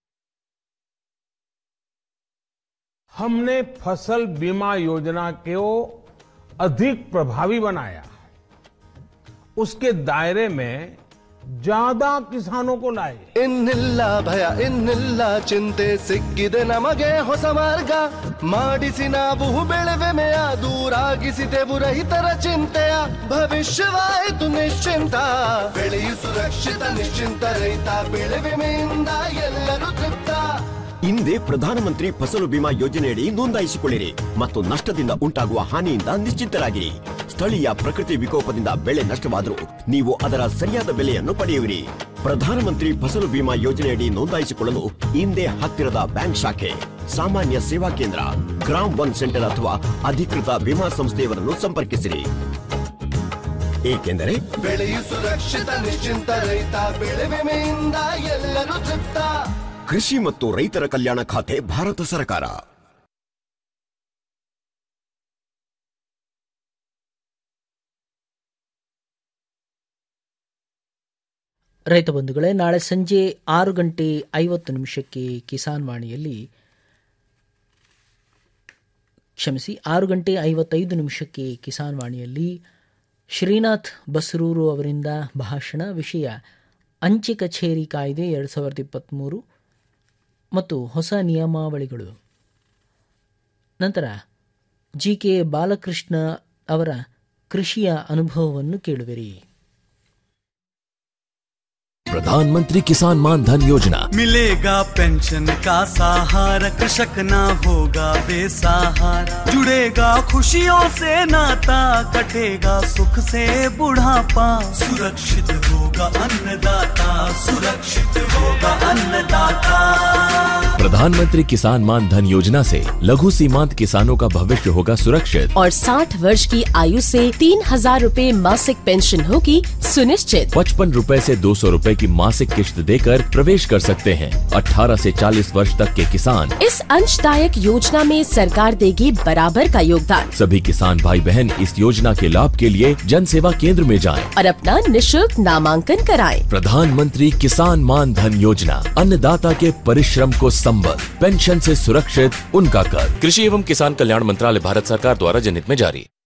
हमने फसल बीमा योजना को अधिक प्रभावी बनाया उसके दायरे में ज्यादा किसानों को लाए ಇನ್ನಿಲ್ಲ ಭಯ ಇನ್ನಿಲ್ಲ ಚಿಂತೆ ಸಿಕ್ಕಿದೆ ನಮಗೆ ಹೊಸ ಮಾರ್ಗ ಮಾಡಿಸಿ ನಾವು ಬೆಳೆವೆಮೆಯ ದೂರಾಗಿಸಿದೆವು ರೈತರ ಚಿಂತೆಯ ಭವಿಷ್ಯವಾಯಿತು ನಿಶ್ಚಿಂತ ಬೆಳೆಯು ಸುರಕ್ಷಿತ ನಿಶ್ಚಿಂತ ರೈತ ಬೆಳೆ ವಿಮೆಯಿಂದ ಎಲ್ಲರೂ ತೃಪ್ತ ಹಿಂದೆ ಪ್ರಧಾನಮಂತ್ರಿ ಫಸಲು ಬಿಮಾ ಯೋಜನೆಯಡಿ ನೋಂದಾಯಿಸಿಕೊಳ್ಳಿರಿ ಮತ್ತು ನಷ್ಟದಿಂದ ಉಂಟಾಗುವ ಹಾನಿಯಿಂದ ನಿಶ್ಚಿಂತರಾಗಿರಿ ಸ್ಥಳೀಯ ಪ್ರಕೃತಿ ವಿಕೋಪದಿಂದ ಬೆಳೆ ನಷ್ಟವಾದರೂ ನೀವು ಅದರ ಸರಿಯಾದ ಬೆಲೆಯನ್ನು ಪಡೆಯುವಿರಿ ಪ್ರಧಾನಮಂತ್ರಿ ಫಸಲು ಬಿಮಾ ಯೋಜನೆಯಡಿ ನೋಂದಾಯಿಸಿಕೊಳ್ಳಲು ಹಿಂದೆ ಹತ್ತಿರದ ಬ್ಯಾಂಕ್ ಶಾಖೆ ಸಾಮಾನ್ಯ ಸೇವಾ ಕೇಂದ್ರ ಗ್ರಾಮ್ ಒನ್ ಸೆಂಟರ್ ಅಥವಾ ಅಧಿಕೃತ ವಿಮಾ ಸಂಸ್ಥೆಯವರನ್ನು ಸಂಪರ್ಕಿಸಿರಿ ಏಕೆಂದರೆ ಬೆಳೆಯು ಸುರಕ್ಷಿತ ನಿಶ್ಚಿಂತ ರೈತ ಬೆಳೆ ವಿಮೆಯಿಂದ ಎಲ್ಲರೂ ತೃಪ್ತ ಕೃಷಿ ಮತ್ತು ರೈತರ ಕಲ್ಯಾಣ ಖಾತೆ ಭಾರತ ಸರ್ಕಾರ ರೈತ ಬಂಧುಗಳೇ ನಾಳೆ ಸಂಜೆ ಆರು ಗಂಟೆ ಐವತ್ತು ನಿಮಿಷಕ್ಕೆ ಕಿಸಾನ್ ವಾಣಿಯಲ್ಲಿ ಕ್ಷಮಿಸಿ ಆರು ಗಂಟೆ ಐವತ್ತೈದು ನಿಮಿಷಕ್ಕೆ ಕಿಸಾನ್ ವಾಣಿಯಲ್ಲಿ ಶ್ರೀನಾಥ್ ಬಸ್ರೂರು ಅವರಿಂದ ಭಾಷಣ ವಿಷಯ ಅಂಚೆ ಕಚೇರಿ ಕಾಯ್ದೆ ಎರಡು ಸಾವಿರದ ಇಪ್ಪತ್ತ್ಮೂರು ಮತ್ತು ಹೊಸ ನಿಯಮಾವಳಿಗಳು ನಂತರ ಜಿ ಕೆ ಬಾಲಕೃಷ್ಣ ಅವರ ಕೃಷಿಯ ಅನುಭವವನ್ನು ಕೇಳುವಿರಿ प्रधानमंत्री किसान मान धन योजना मिलेगा पेंशन का सहारा कृषक ना होगा बेसहारा जुड़ेगा खुशियों से नाता कटेगा सुख से बुढ़ापा सुरक्षित होगा अन्नदाता सुरक्षित होगा अन्नदाता प्रधानमंत्री किसान मान धन योजना से लघु सीमांत किसानों का भविष्य होगा सुरक्षित और 60 वर्ष की आयु से तीन हजार रूपए मासिक पेंशन होगी सुनिश्चित पचपन रूपए से दो सौ रूपए की मासिक किश्त देकर प्रवेश कर सकते हैं 18 से 40 वर्ष तक के किसान इस अंशदायक योजना में सरकार देगी बराबर का योगदान सभी किसान भाई बहन इस योजना के लाभ के लिए जन सेवा केंद्र में जाएं। और अपना निशुल्क नामांकन कराएं। प्रधानमंत्री किसान मान धन योजना अन्नदाता के परिश्रम को संबल पेंशन से सुरक्षित उनका कर कृषि एवं किसान कल्याण मंत्रालय भारत सरकार द्वारा जनहित में जारी